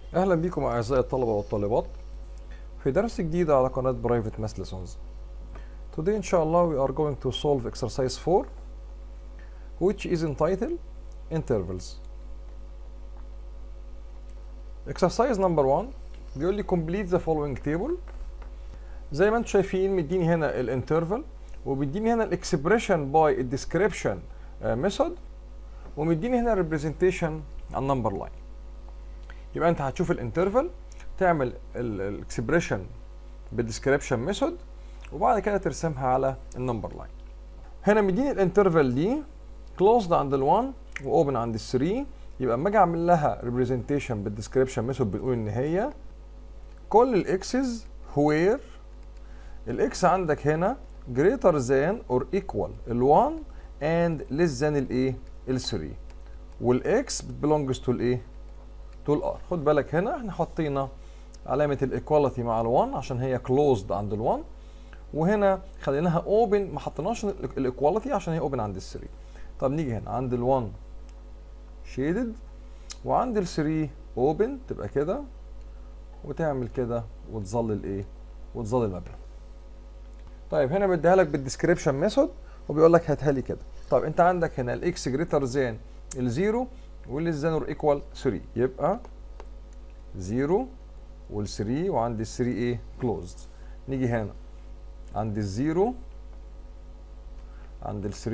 اهلا بكم اعزائي الطلبه والطالبات في درس جديد على قناه برايفت ماث ليسونز Today ان شاء الله we are going to solve exercise 4 which is entitled intervals exercise number 1 بيقول لي complete the following table زي ما انتم شايفين مديني هنا الانترفال ومديني هنا الاكسبريشن باي الديسكريبشن ميثود ومديني هنا الريبريزنتيشن على النمبر لاين يبقى انت هتشوف الانترفال تعمل الاكسبريشن بالديسكريبشن ميثود وبعد كده ترسمها على النمبر لاين هنا مديني الانترفال دي كلوزد عند ال1 واوبن عند ال3 يبقى اما اجي اعمل لها ريبريزنتيشن بالديسكريبشن ميثود بنقول ان هي كل الاكسز وير الاكس عندك هنا greater than or equal ال1 and less than الايه ال3 والاكس belongs to الايه to الار خد بالك هنا احنا حطينا علامه الايكواليتي مع ال1 عشان هي closed عند ال1 وهنا خليناها اوبن ما حطيناش الايكواليتي عشان هي اوبن عند ال3 طب نيجي هنا عند ال1 شيدد وعند ال3 اوبن تبقى كده وتعمل كده وتظل الايه وتظل المبنى طيب هنا بديها لك بالديسكريبشن ميثود وبيقول لك هاتها لي كده طب انت عندك هنا الاكس جريتر ذان الزيرو والزان اور ايكوال 3 يبقى 0 وال3 وعند ال3 ايه كلوزد نيجي هنا عند الزيرو عند ال3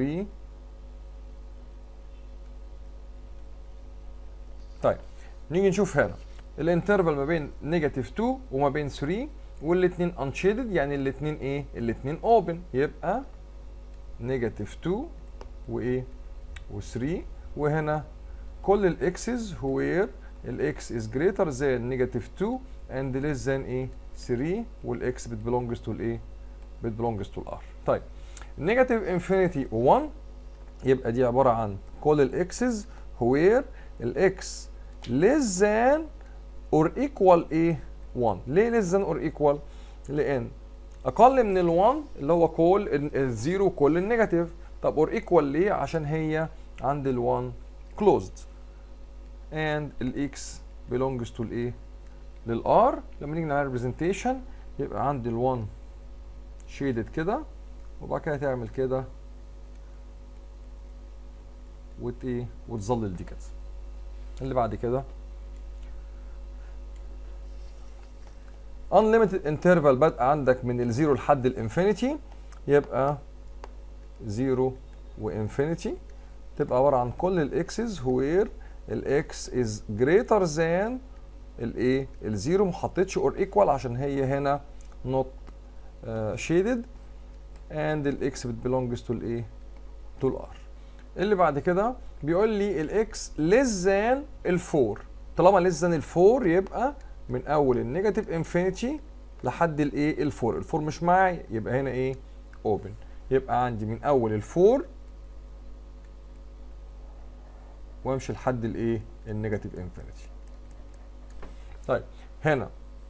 طيب نيجي نشوف هنا الانترفال ما بين نيجاتيف 2 وما بين 3 والاثنين انشيدد يعني الاثنين ايه الاثنين اوبن يبقى نيجاتيف 2 وايه و3 وهنا كل الاكسز وير الاكس از جريتر ذان نيجاتيف 2 اند ليس ذان ايه 3 والاكس بتبلونجز تو الايه بتبلونجز تو الار طيب نيجاتيف انفينيتي 1 يبقى دي عباره عن كل الاكسز وير الاكس less than or equal ايه 1 ليه less than or equal لان اقل من ال1 اللي هو كل الزيرو كل النيجاتيف طب or equal ليه عشان هي عند ال1 closed and الاكس belongs to الايه للار لما نيجي نعمل representation يبقى عند ال1 shaded كده وبعد كده تعمل كده وت ايه وتظلل دي كده اللي بعد كده unlimited interval بدء عندك من الزيرو لحد الانفينيتي يبقى زيرو وانفينيتي تبقى عباره عن كل الاكسز وير الاكس از جريتر ذان الايه الزيرو ما حطيتش اور ايكوال عشان هي هنا نوت شيدد اند الاكس بتبلونجز تو الايه تو الار اللي بعد كده بيقول لي الاكس ليس ذان الفور طالما ليس ذان الفور يبقى من اول النيجاتيف انفينيتي لحد الايه الفور الفور مش معايا يبقى هنا ايه اوبن يبقى عندي من اول الفور وامشي لحد الايه النيجاتيف انفينيتي طيب هنا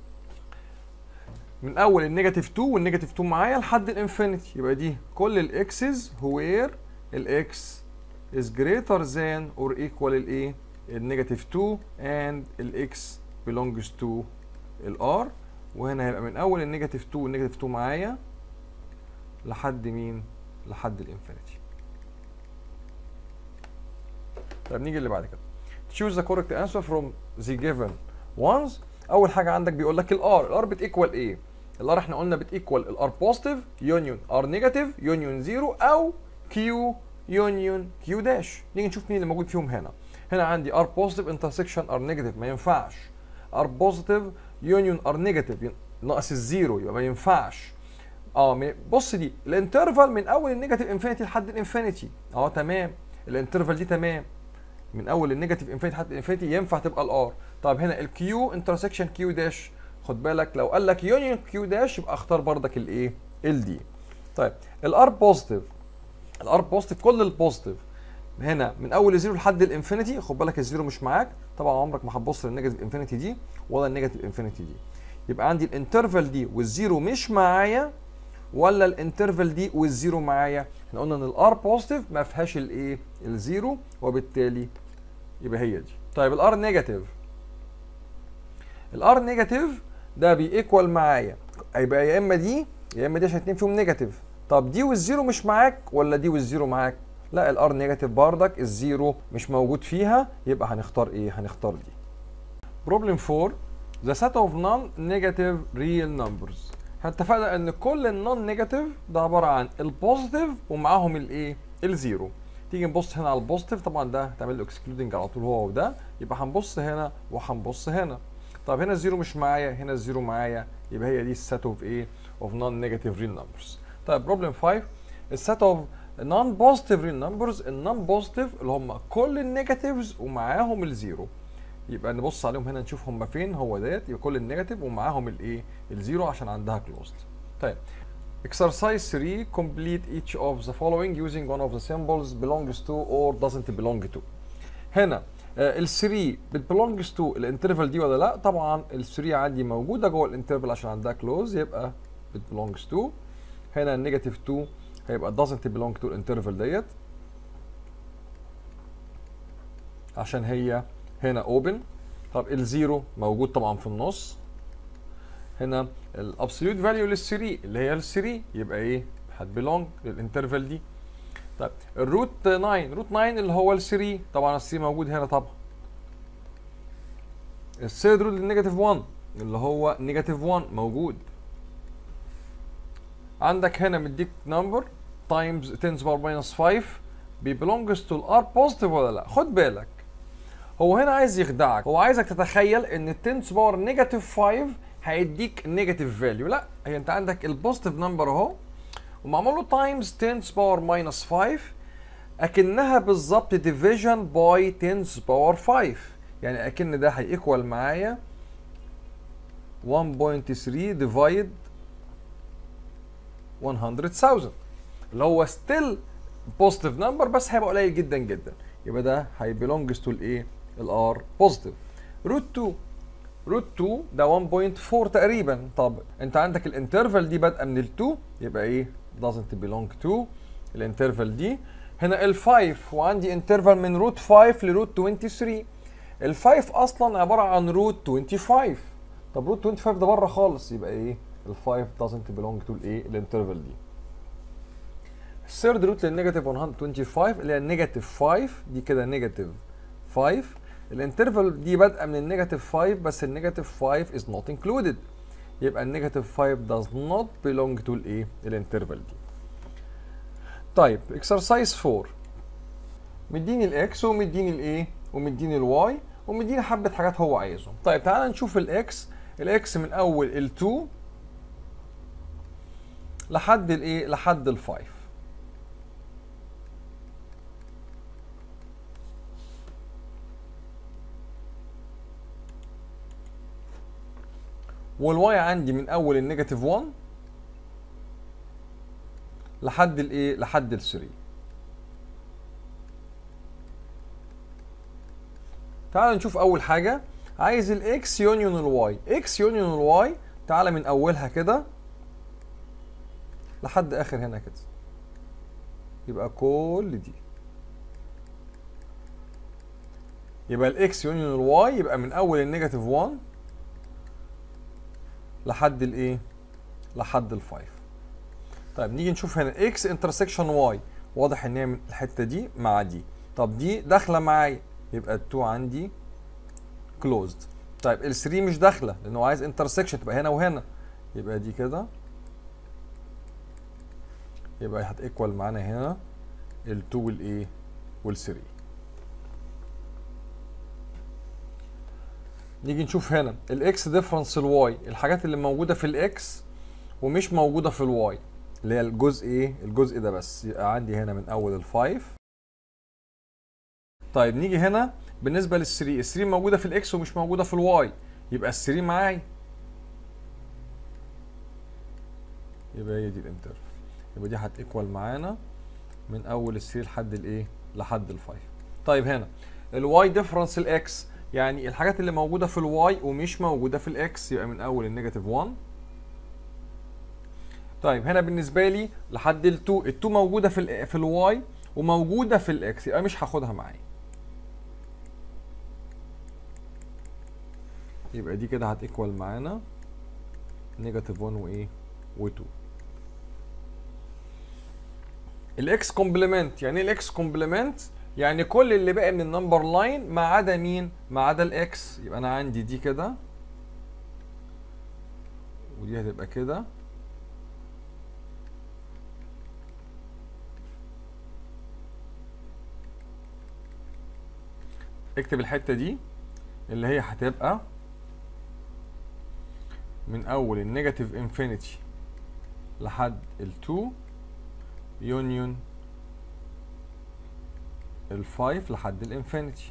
من اول النيجاتيف 2 والنيجاتيف 2 معايا لحد الانفينيتي يبقى دي كل الاكسز وير الاكس is greater than or equal الايه النيجاتيف 2 and الاكس belongs to الار وهنا هيبقى من اول النيجاتيف 2 والنيجاتيف 2 معايا لحد مين لحد الانفينيتي طيب نيجي اللي بعد كده choose the correct answer from the given ones اول حاجه عندك بيقول لك الار الار بتيكوال ايه الار احنا قلنا بتيكوال الار بوزيتيف يونيون ار نيجاتيف يونيون زيرو او كيو يونيون كيو داش نيجي نشوف مين اللي موجود فيهم هنا هنا عندي ار بوزيتيف انترسكشن ار نيجاتيف ما ينفعش ار بوزيتيف يونيون ار نيجاتيف ناقص الزيرو يبقى ما ينفعش اه بص دي الانترفال من اول النيجاتيف انفينيتي لحد الانفينيتي اه تمام الانترفال دي تمام من اول النيجاتيف انفينيتي لحد الانفينيتي ينفع تبقى الار طب هنا الكيو انترسكشن كيو داش خد بالك لو قال لك يونيون كيو داش يبقى اختار بردك الايه ال دي طيب الار بوزيتيف الار بوزيتيف كل البوزيتيف هنا من اول الزيرو لحد الانفينيتي خد بالك الزيرو مش معاك طبعا عمرك ما هتبص للنيجاتيف انفينيتي دي ولا النيجاتيف انفينيتي دي يبقى عندي الانترفال دي والزيرو مش معايا ولا الانترفال دي والزيرو معايا احنا قلنا ان الار بوزيتيف ما فيهاش الايه الزيرو وبالتالي يبقى هي دي طيب الار نيجاتيف الار نيجاتيف ده بيكوال معايا هيبقى يا اما دي يا اما دي عشان اتنين فيهم نيجاتيف طب دي والزيرو مش معاك ولا دي والزيرو معاك لا الار نيجاتيف بردك الزيرو مش موجود فيها يبقى هنختار ايه هنختار دي بروبلم 4 the set of non-negative real numbers اتفقنا ان كل النون نيجاتيف ده عباره عن البوزيتيف ومعاهم الايه الزيرو تيجي نبص هنا على البوزيتيف طبعا ده تعمل له اكسكلودنج على طول هو وده يبقى هنبص هنا وهنبص هنا طب هنا الزيرو مش معايا هنا الزيرو معايا يبقى هي دي السيت اوف ايه اوف نون نيجاتيف ريل نمبرز طيب بروبلم 5 السيت اوف نون بوزيتيف ريل نمبرز النون بوزيتيف اللي هم كل النيجاتيفز ومعاهم الزيرو يبقى نبص عليهم هنا نشوف هم فين هو ديت يبقى كل النيجاتيف ومعاهم الايه الزيرو عشان عندها كلوزد طيب exercise 3 complete each of the following using one of the symbols belongs to or doesn't belong to هنا ال 3 belongs to الانترفال دي ولا لا طبعا ال 3 عندي موجوده جوه الانترفال عشان عندها كلوز يبقى belongs to هنا النيجاتيف 2 هيبقى doesn't belong to الانترفال ديت عشان هي هنا اوبن طب الزيرو موجود طبعا في النص هنا الابسوليوت فاليو لل 3 اللي هي ال 3 يبقى ايه هتبيلونج للانترفال دي طيب الروت 9 روت 9 اللي هو ال 3 طبعا ال 3 موجود هنا طبعا الثيرد روت للنيجاتيف 1 اللي هو نيجاتيف 1 موجود عندك هنا مديك نمبر تايمز 10 باور ماينس 5 بيبلونجز تو الار بوزيتيف ولا لا خد بالك هو هنا عايز يخدعك هو عايزك تتخيل ان ال 10 باور نيجاتيف 5 هيديك نيجاتيف فاليو لا هي انت عندك البوزيتيف نمبر اهو ومعمول له تايمز 10 باور ماينس 5 اكنها بالظبط ديفيجن باي 10 باور 5 يعني اكن ده هيكوال معايا 1.3 ديفايد 100000 اللي هو ستيل بوزيتيف نمبر بس هيبقى قليل جدا جدا يبقى ده هيبيلونجز تو الايه الار بوزيتيف روت 2 روت 2 ده 1.4 تقريبا طب انت عندك الانترفال دي بادئه من ال 2 يبقى ايه doesn't belong to الانترفال دي هنا ال 5 وعندي انترفال من روت 5 لروت 23 ال 5 اصلا عباره عن روت 25 طب روت 25 ده بره خالص يبقى ايه ال 5 doesn't belong to الايه الانترفال دي الثيرد روت للنيجاتيف 125 اللي هي نيجاتيف 5 دي كده نيجاتيف 5 الانترفال دي بادئه من النيجاتيف 5 بس النيجاتيف 5 is not included يبقى النيجاتيف 5 does not belong to الايه الانترفال دي طيب اكسرسايز 4 مديني الاكس ومديني الايه ومديني الواي ومديني حبه حاجات هو عايزهم طيب تعال نشوف الاكس الاكس من اول ال2 لحد الايه لحد ال5 والواي عندي من اول النيجاتيف 1 لحد الايه لحد ال 3 تعال نشوف اول حاجه عايز الاكس يونيون الواي اكس يونيون الواي تعالى من اولها كده لحد اخر هنا كده يبقى كل دي يبقى الاكس يونيون الواي يبقى من اول النيجاتيف 1 لحد الايه لحد ال5 طيب نيجي نشوف هنا اكس انترسكشن واي واضح ان هي من الحته دي مع دي طب دي داخله معايا يبقى ال2 عندي كلوزد طيب ال3 مش داخله لانه عايز انترسكشن تبقى هنا وهنا يبقى دي كده يبقى هتيكوال معانا هنا ال2 والايه وال3 نيجي نشوف هنا الاكس ديفرنس الواي الحاجات اللي موجوده في الاكس ومش موجوده في الواي اللي هي الجزء ايه الجزء ده بس يبقى عندي هنا من اول الفايف طيب نيجي هنا بالنسبه لل3 ال3 موجوده في الاكس ومش موجوده في الواي يبقى ال3 معايا يبقى هي دي الانترفال يبقى دي هتيكوال معانا من اول ال3 لحد الايه لحد الفايف طيب هنا الواي ديفرنس الاكس يعني الحاجات اللي موجوده في الواي ومش موجوده في الاكس يبقى من اول النيجاتيف 1 طيب هنا بالنسبه لي لحد ال2 ال2 موجوده في ال في الواي وموجوده في الاكس يبقى مش هاخدها معايا يبقى دي كده هتيكوال معانا نيجاتيف 1 وايه و2 الاكس كومبلمنت يعني ايه الاكس كومبلمنت يعني كل اللي باقي من النمبر لاين ما عدا مين ما عدا الاكس يبقى انا عندي دي كده ودي هتبقى كده اكتب الحته دي اللي هي هتبقى من اول النيجاتيف انفينيتي لحد ال2 يونيون ال5 لحد الانفينيتي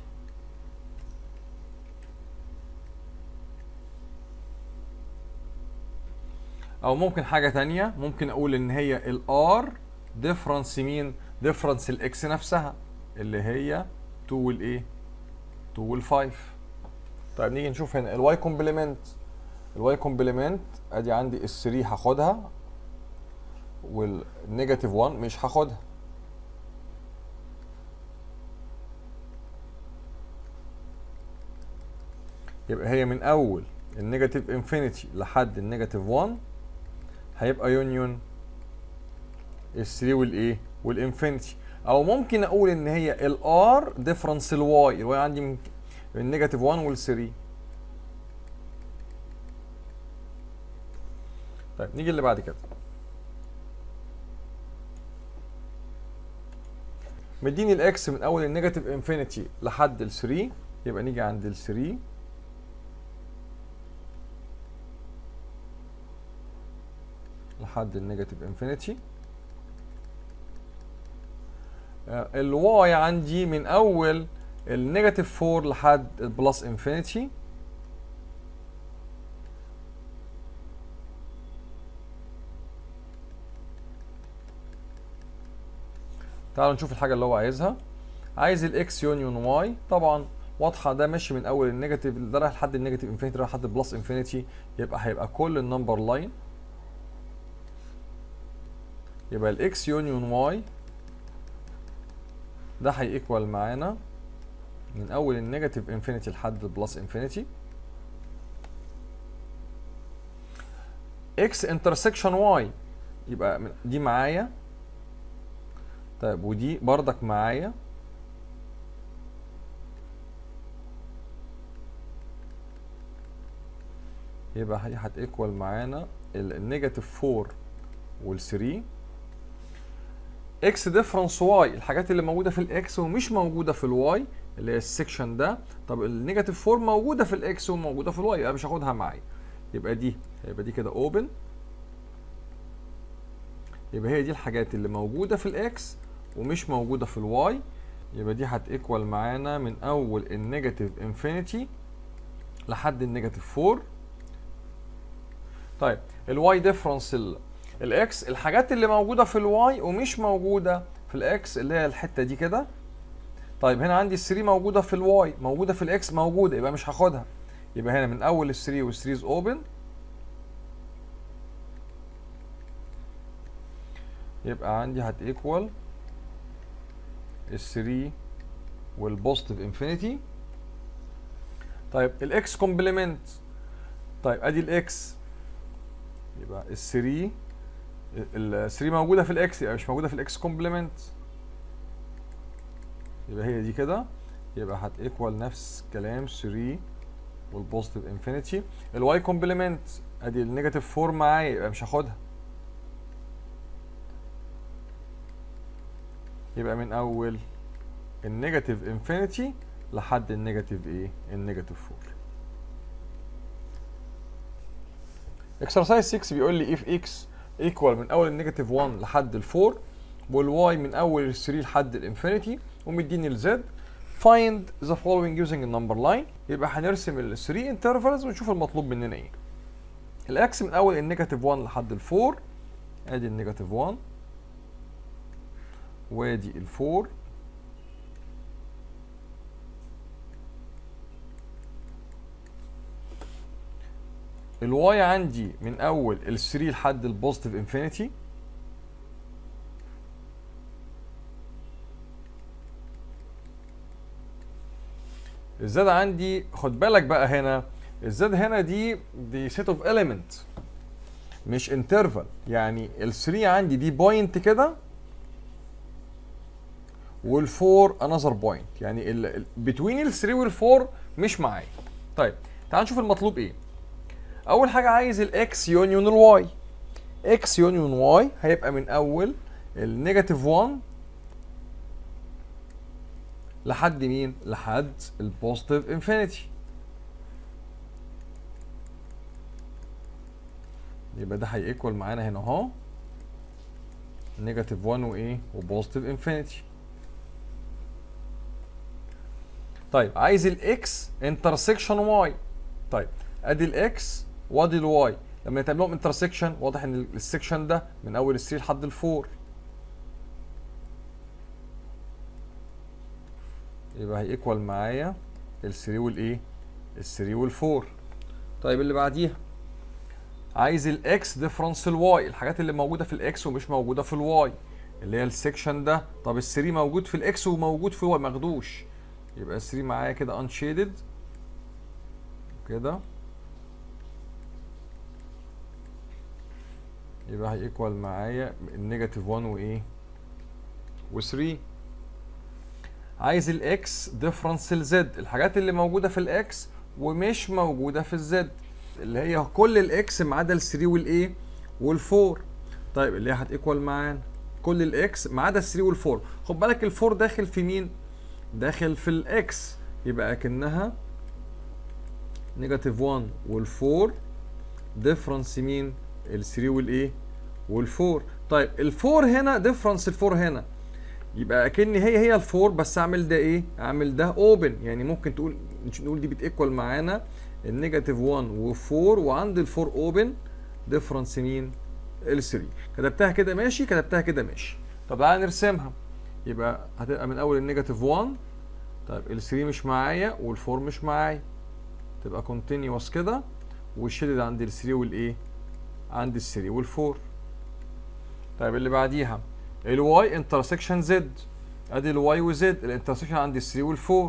او ممكن حاجه تانية ممكن اقول ان هي الار ديفرنس مين ديفرنس الاكس نفسها اللي هي 2 والايه 2 وال5 طيب نيجي نشوف هنا الواي كومبلمنت الواي كومبلمنت ادي عندي ال3 هاخدها والنيجاتيف 1 مش هاخدها يبقى هي من اول النيجاتيف انفينيتي لحد النيجاتيف 1 هيبقى يونيون ال 3 والايه والانفينيتي او ممكن اقول ان هي الار ديفرنس الواي الواي عندي من النيجاتيف 1 وال 3 طيب نيجي اللي بعد كده مديني الاكس من اول النيجاتيف انفينيتي لحد ال 3 يبقى نيجي عند ال 3 لحد النيجاتيف انفينيتي الواي عندي من اول النيجاتيف 4 لحد البلس انفينيتي تعالوا نشوف الحاجه اللي هو عايزها عايز الاكس يونيون واي طبعا واضحه ده ماشي من اول النيجاتيف ده رايح لحد النيجاتيف انفينيتي رايح لحد البلس انفينيتي يبقى هيبقى كل النمبر لاين يبقى الاكس يونيون واي ده هيكوال معانا من اول النيجاتيف انفينيتي لحد البلس انفينيتي اكس انترسكشن واي يبقى دي معايا طيب ودي بردك معايا يبقى هي هتيكوال معانا النيجاتيف 4 وال 3 اكس ديفرنس واي الحاجات اللي موجوده في الاكس ومش موجوده في الواي اللي هي السكشن ده طب النيجاتيف 4 موجوده في الاكس وموجوده في الواي يبقى مش هاخدها معايا يبقى دي يبقى دي كده اوبن يبقى هي دي الحاجات اللي موجوده في الاكس ومش موجوده في الواي يبقى دي هتيكوال معانا من اول النيجاتيف انفينيتي لحد النيجاتيف 4 طيب الواي ديفرنس الاكس الحاجات اللي موجوده في الواي ومش موجوده في الاكس اللي هي الحته دي كده طيب هنا عندي ال 3 موجوده في الواي موجوده في الاكس موجوده يبقى مش هاخدها يبقى هنا من اول ال 3 وال 3 اوبن يبقى عندي هتيكوال ال 3 والبوزيتيف انفينيتي طيب الاكس كومبلمنت طيب ادي الاكس يبقى ال 3 ال 3 موجوده في الاكس يبقى مش موجوده في الاكس كومبلمنت يبقى هي دي كده يبقى هتيكوال نفس كلام 3 والبوزيتيف انفينيتي الواي كومبلمنت ادي النيجاتيف 4 معايا يبقى مش هاخدها يبقى من اول النيجاتيف انفينيتي لحد النيجاتيف ايه النيجاتيف 4 اكسرسايز 6 بيقول لي if x ايكوال من اول النيجاتيف 1 لحد ال 4 والواي من اول ال 3 لحد الانفينيتي ومديني الزد find the following using a number line يبقى هنرسم ال 3 intervals ونشوف المطلوب مننا ايه الاكس من اول النيجاتيف 1 لحد ال 4 ادي النيجاتيف 1 وادي ال 4 الواي عندي من اول ال 3 لحد البوزيتيف انفينيتي الزاد عندي خد بالك بقى هنا الزد هنا دي دي سيت اوف اليمنت مش انترفال يعني ال 3 عندي دي بوينت كده وال4 انذر بوينت يعني بتوين ال 3 وال4 مش معايا طيب تعال نشوف المطلوب ايه اول حاجه عايز الاكس يونيون الواي اكس يونيون واي هيبقى من اول النيجاتيف 1 لحد مين لحد البوزيتيف انفينيتي يبقى ده هيكوال معانا هنا اهو نيجاتيف 1 وايه وبوزيتيف انفينيتي طيب عايز الاكس انترسكشن واي طيب ادي الاكس وادي الواي لما يتعمل لهم انترسكشن واضح ان السكشن ده من اول ال 3 لحد ال 4 يبقى هيكوال معايا ال 3 والايه ال 3 وال 4 طيب اللي بعديها عايز الاكس ديفرنس الواي الحاجات اللي موجوده في الاكس ومش موجوده في الواي اللي هي السكشن ده طب ال 3 موجود في الاكس وموجود في الواي ماخدوش يبقى ال 3 معايا كده انشيدد كده يبقى هيكوال معايا النيجاتيف 1 وايه و3 عايز الاكس ديفرنس الزد الحاجات اللي موجوده في الاكس ومش موجوده في الزد اللي هي كل الاكس ما عدا ال3 والايه وال4 طيب اللي هي هتيكوال معانا كل الاكس ما عدا ال3 وال4 خد بالك ال4 داخل في مين داخل في الاكس يبقى اكنها نيجاتيف 1 وال4 ديفرنس مين ال3 والايه وال4 طيب ال4 هنا ديفرنس ال4 هنا يبقى اكن هي هي ال4 بس اعمل ده ايه اعمل ده اوبن يعني ممكن تقول نقول دي بتيكوال معانا النيجاتيف 1 و4 وعند ال 4 اوبن ديفرنس مين ال 3 كتبتها كده ماشي كتبتها كده ماشي طب تعالى نرسمها يبقى هتبقى من اول النيجاتيف 1 طيب ال 3 مش معايا وال 4 مش معايا تبقى كونتينيوس كده والشدد عند ال 3 والايه عند ال 3 وال 4 طيب اللي بعديها الواي انترسكشن زد ادي الواي وزد الانترسكشن عند ال 3 وال 4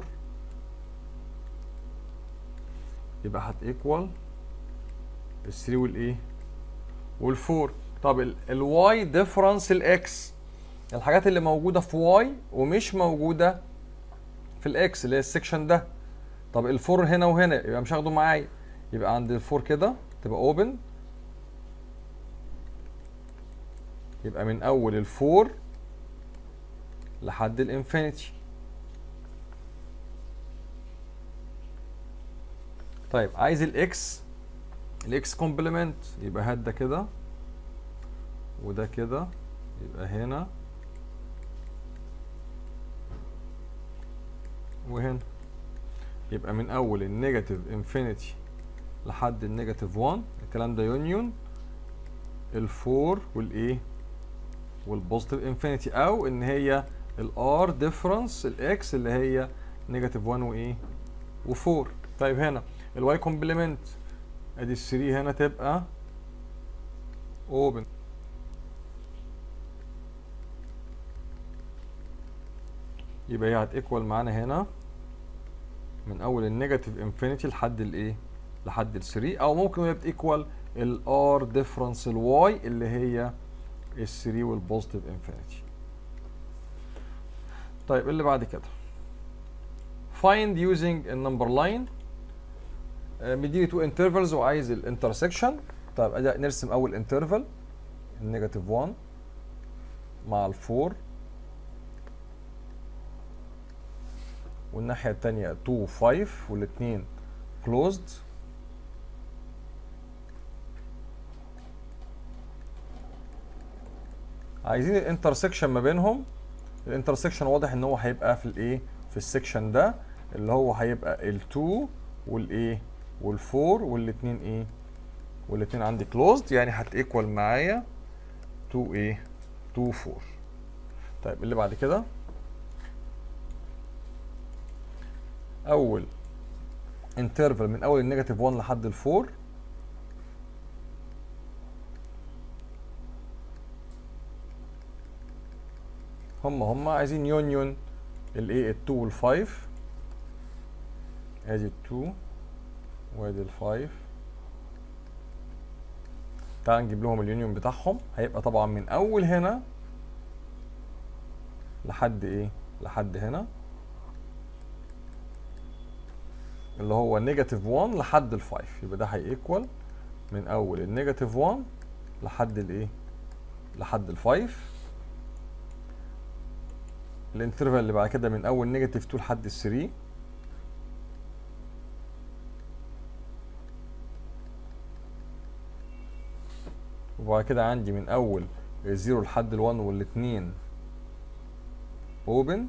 يبقى هتيكوال ال 3 والايه وال 4 طب الواي ديفرنس الاكس الحاجات اللي موجوده في واي ومش موجوده في الاكس اللي هي السكشن ده طب الفور هنا وهنا يبقى مش هاخده معايا يبقى عند الفور كده تبقى اوبن يبقى من اول الفور لحد الانفينيتي طيب عايز الاكس الاكس كومبلمنت يبقى هات ده كده وده كده يبقى هنا وهنا يبقى من اول النيجاتيف انفينيتي لحد النيجاتيف 1 الكلام ده يونيون الفور والايه والبوزيتيف انفينيتي او ان هي الار ديفرنس الاكس اللي هي نيجاتيف 1 وايه و4 طيب هنا الواي كومبلمنت ادي ال 3 هنا تبقى اوبن يبقى هي هتيكوال معانا هنا من اول النيجاتيف انفينيتي لحد الايه لحد ال 3 او ممكن هي بتيكوال الار ديفرنس الواي اللي هي ال 3 والبوزيتيف انفينيتي طيب اللي بعد كده find using a number line مديني تو انترفلز وعايز الانترسكشن طيب ادي نرسم اول انترفل النيجاتيف 1 مع ال4 والناحيه الثانيه 2 5 والاثنين كلوزد عايزين الانترسكشن ما بينهم الانترسكشن واضح ان هو هيبقى في الايه في السكشن ده اللي هو هيبقى ال2 والايه وال4 والاثنين ايه والاثنين عندي كلوزد يعني هتيكوال معايا 2 ايه 2 4 طيب اللي بعد كده اول انترفال من اول النيجاتيف 1 لحد ال4 هم هم عايزين يونيون الايه ال2 وال5 ادي ال2 وادي الفايف تعال نجيب لهم اليونيون بتاعهم هيبقى طبعا من اول هنا لحد ايه لحد هنا اللي هو نيجاتيف 1 لحد ال 5 يبقى ده هيكوال من اول النيجاتيف 1 لحد الايه لحد ال 5 الانترفال اللي بعد كده من اول نيجاتيف 2 لحد ال 3 وبعد كده عندي من اول الزيرو لحد ال1 والاثنين اوبن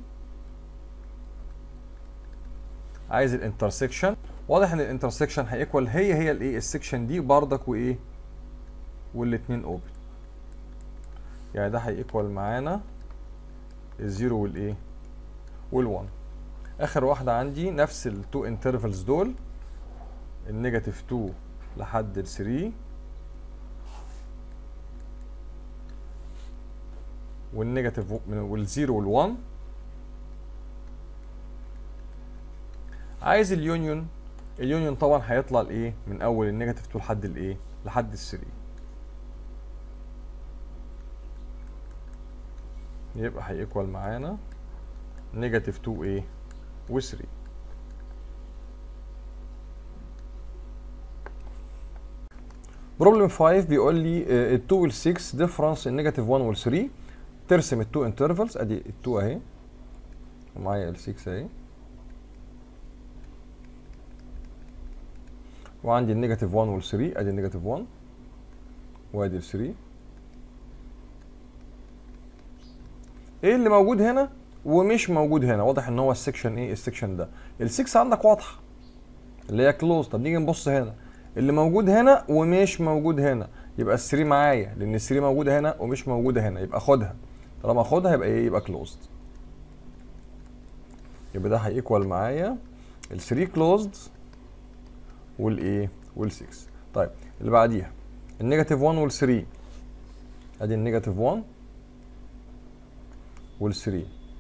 عايز الانترسكشن واضح ان الانترسكشن هيكوال هي هي الايه السكشن دي بردك وايه والاثنين اوبن يعني ده هيكوال معانا الزيرو والايه وال1 اخر واحده عندي نفس التو انترفلز دول النيجاتيف 2 لحد ال 3 والنيجاتيف والزيرو وال1 عايز اليونيون اليونيون طبعا هيطلع لايه من اول النيجاتيف 2 لحد الايه لحد ال 3 يبقى هيكوال معانا نيجاتيف 2 ايه و 3 بروبلم 5 بيقول لي ال 2 وال 6 ديفرنس النيجاتيف 1 وال 3 ترسم التو انترفلز ادي ال 2 اهي ومعايا ال 6 اهي وعندي النيجاتيف 1 وال 3 ادي النيجاتيف 1 وادي ال 3 ايه اللي موجود هنا ومش موجود هنا واضح ان هو السكشن ايه السكشن ده ال 6 عندك واضحه اللي هي كلوز طب نيجي نبص هنا اللي موجود هنا ومش موجود هنا يبقى ال 3 معايا لان ال 3 موجوده هنا ومش موجوده هنا يبقى خدها طالما اخدها يبقى ايه يبقى كلوزد يبقى ده هيكوال معايا ال 3 كلوزد والايه وال 6 طيب اللي بعديها النيجاتيف 1 وال 3 ادي النيجاتيف 1 وال 3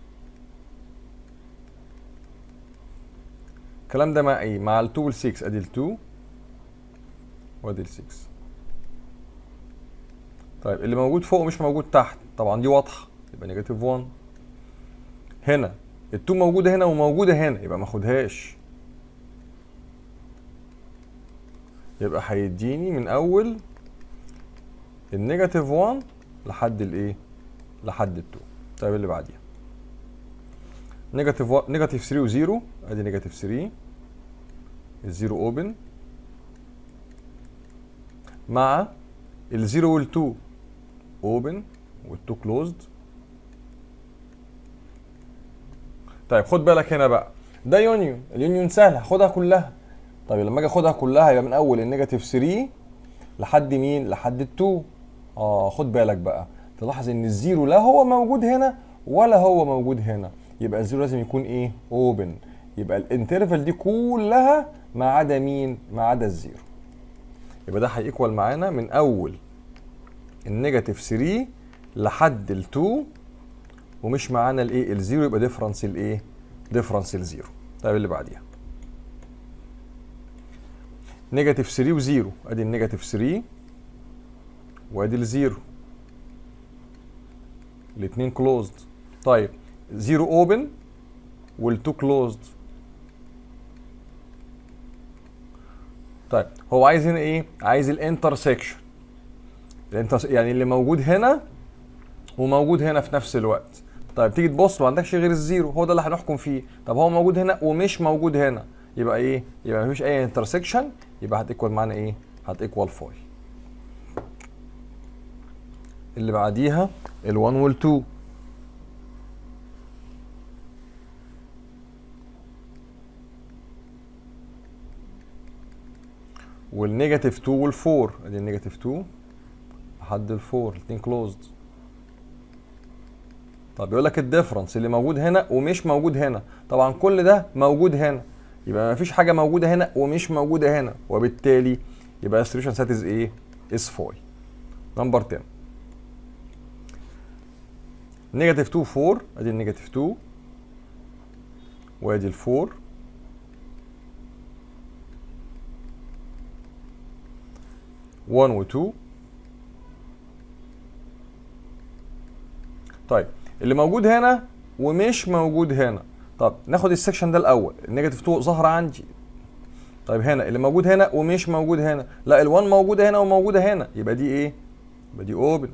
الكلام ده مع ايه مع ال 2 وال 6 ادي ال 2 وادي ال 6 طيب اللي موجود فوق ومش موجود تحت طبعا دي واضحه يبقى نيجاتيف 1 هنا ال 2 موجوده هنا وموجوده هنا يبقى ما اخدهاش يبقى هيديني من اول النيجاتيف 1 لحد الايه لحد ال 2 طيب اللي بعديها نيجاتيف 1 نيجاتيف 3 و0 ادي نيجاتيف 3 الزيرو اوبن مع الزيرو وال2 اوبن وال2 كلوزد طيب خد بالك هنا بقى ده يونيون اليونيون سهل هاخدها كلها طيب لما اجي اخدها كلها يبقى من اول النيجاتيف 3 لحد مين لحد ال2 اه خد بالك بقى تلاحظ ان الزيرو لا هو موجود هنا ولا هو موجود هنا يبقى الزيرو لازم يكون ايه اوبن يبقى الانترفال دي كلها ما عدا مين ما عدا الزيرو يبقى ده هيكوال معانا من اول النيجاتيف 3 لحد ال2 ومش معانا الايه الزيرو يبقى ديفرنس الايه ديفرنس الزيرو طيب اللي بعديها نيجاتيف 3 وزيرو ادي النيجاتيف 3 وادي الزيرو الاثنين كلوزد طيب زيرو اوبن وال2 كلوزد طيب هو عايز هنا ايه عايز الانترسكشن الانتر يعني اللي موجود هنا وموجود هنا في نفس الوقت طيب تيجي تبص ما عندكش غير الزيرو هو ده اللي هنحكم فيه طب هو موجود هنا ومش موجود هنا يبقى ايه يبقى مفيش اي انترسكشن يبقى هتيكوال معانا ايه هتيكوال 5 اللي بعديها ال1 وال2 والنيجاتيف 2 وال4 ادي النيجاتيف 2 لحد ال4 الاثنين كلوزد طب يقول لك الديفرنس اللي موجود هنا ومش موجود هنا طبعا كل ده موجود هنا يبقى ما فيش حاجه موجوده هنا ومش موجوده هنا وبالتالي يبقى السوليوشن سات از ايه از 5 نمبر 10 نيجاتيف 2 4 ادي النيجاتيف 2 وادي ال 4 1 و 2 طيب اللي موجود هنا ومش موجود هنا طب ناخد السكشن ده الاول النيجاتيف 2 ظاهره عندي طيب هنا اللي موجود هنا ومش موجود هنا لا ال1 موجوده هنا وموجوده هنا يبقى دي ايه يبقى دي اوبن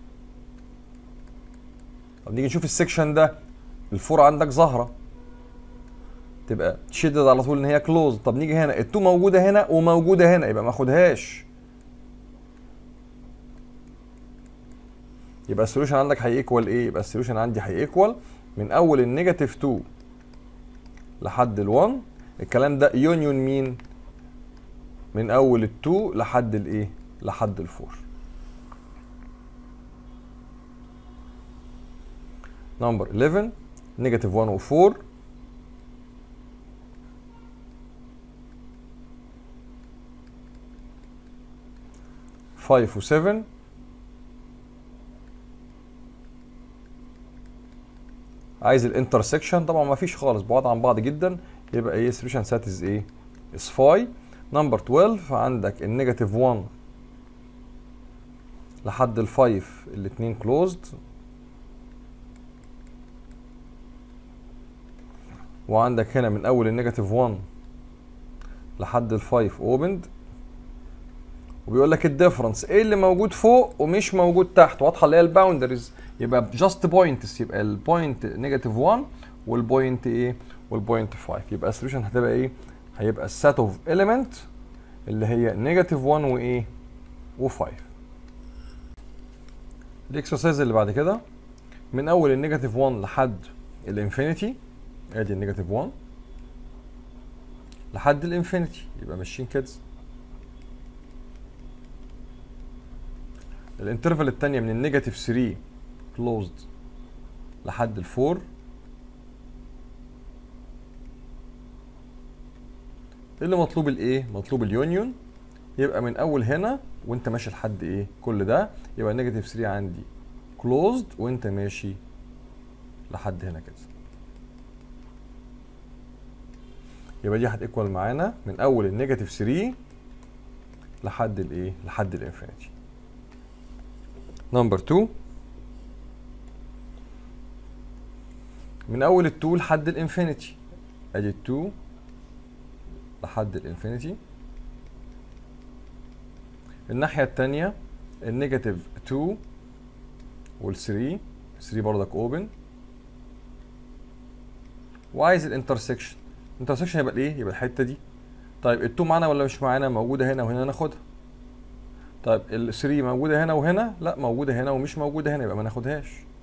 طب نيجي نشوف السكشن ده الفور عندك ظاهره تبقى تشدد على طول ان هي كلوز طب نيجي هنا ال2 موجوده هنا وموجوده هنا يبقى ما اخدهاش يبقى السوليوشن عندك هيكوال ايه يبقى السوليوشن عندي هيكوال من اول النيجاتيف 2 لحد ال1 الكلام ده يونيون مين من اول ال2 لحد الايه لحد ال4 نمبر 11 نيجاتيف 1 و4 5 و7 عايز الانترسكشن طبعا ما فيش خالص بعاد عن بعض جدا يبقى ايه سوليوشن سات از ايه از فاي نمبر 12 عندك النيجاتيف 1 لحد ال 5 الاثنين كلوزد وعندك هنا من اول النيجاتيف 1 لحد ال 5 اوبند وبيقول لك الديفرنس ايه اللي موجود فوق ومش موجود تحت واضحه اللي هي الباوندريز يبقى جاست بوينتس يبقى البوينت نيجاتيف 1 والبوينت ايه والبوينت 5 يبقى السوليوشن هتبقى ايه هيبقى السات اوف element اللي هي نيجاتيف 1 وايه و5 الاكسرسايز اللي بعد كده من اول النيجاتيف 1 لحد الانفينيتي ادي النيجاتيف 1 لحد الانفينيتي يبقى ماشيين كده الانترفال الثانيه من النيجاتيف 3 كلوزد لحد الفور اللي مطلوب الايه مطلوب اليونيون يبقى من اول هنا وانت ماشي لحد ايه كل ده يبقى نيجاتيف 3 عندي كلوزد وانت ماشي لحد هنا كده يبقى دي هتيكوال معانا من اول النيجاتيف 3 لحد الايه لحد الانفينيتي نمبر 2 من اول ال 2 لحد الانفينيتي ادي ال 2 لحد الانفينيتي الناحية التانية النيجاتيف 2 وال 3 3 برضك اوبن وعايز الانترسكشن الانترسكشن يبقى الايه؟ يبقى الحتة دي طيب ال 2 معانا ولا مش معانا؟ موجودة هنا وهنا ناخدها طيب ال 3 موجودة هنا وهنا؟ لا موجودة هنا ومش موجودة هنا يبقى ما ناخدهاش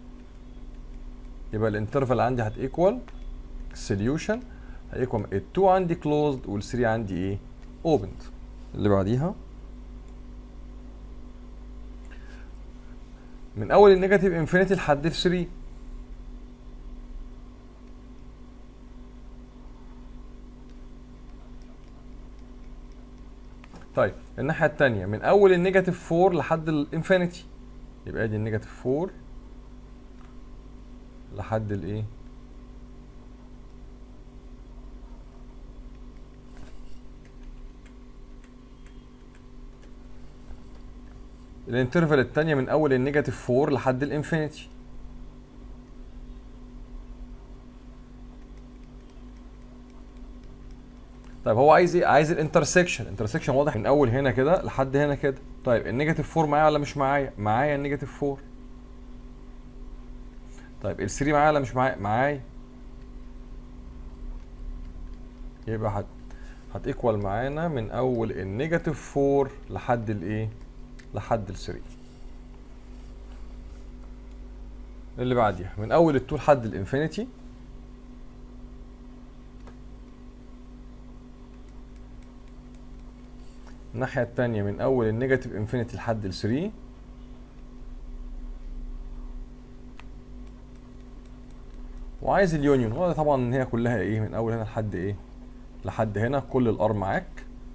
يبقى الانترفال عندي هتيكوال السوليوشن هيكوال ال 2 عندي كلوزد وال 3 عندي ايه؟ اوبند اللي بعديها من اول النيجاتيف انفينيتي لحد في 3 طيب الناحيه الثانيه من اول النيجاتيف 4 لحد الانفينيتي يبقى ادي النيجاتيف 4 لحد الايه الانترفال الثانيه من اول النيجاتيف 4 لحد الانفينيتي طيب هو عايز ايه عايز الانترسكشن الانترسكشن واضح من اول هنا كده لحد هنا كده طيب النيجاتيف 4 معايا ولا مش معايا معايا النيجاتيف 4 طيب ال 3 معايا ولا مش معايا معايا يبقى هت هتيكوال معانا من اول النيجاتيف 4 لحد الايه لحد ال 3 اللي بعديها من اول ال 2 لحد الانفينيتي الناحية التانية من أول النيجاتيف انفينيتي لحد ال 3 وعايز اليونيون هو طبعا ان هي كلها ايه من اول هنا لحد ايه لحد هنا كل الار معاك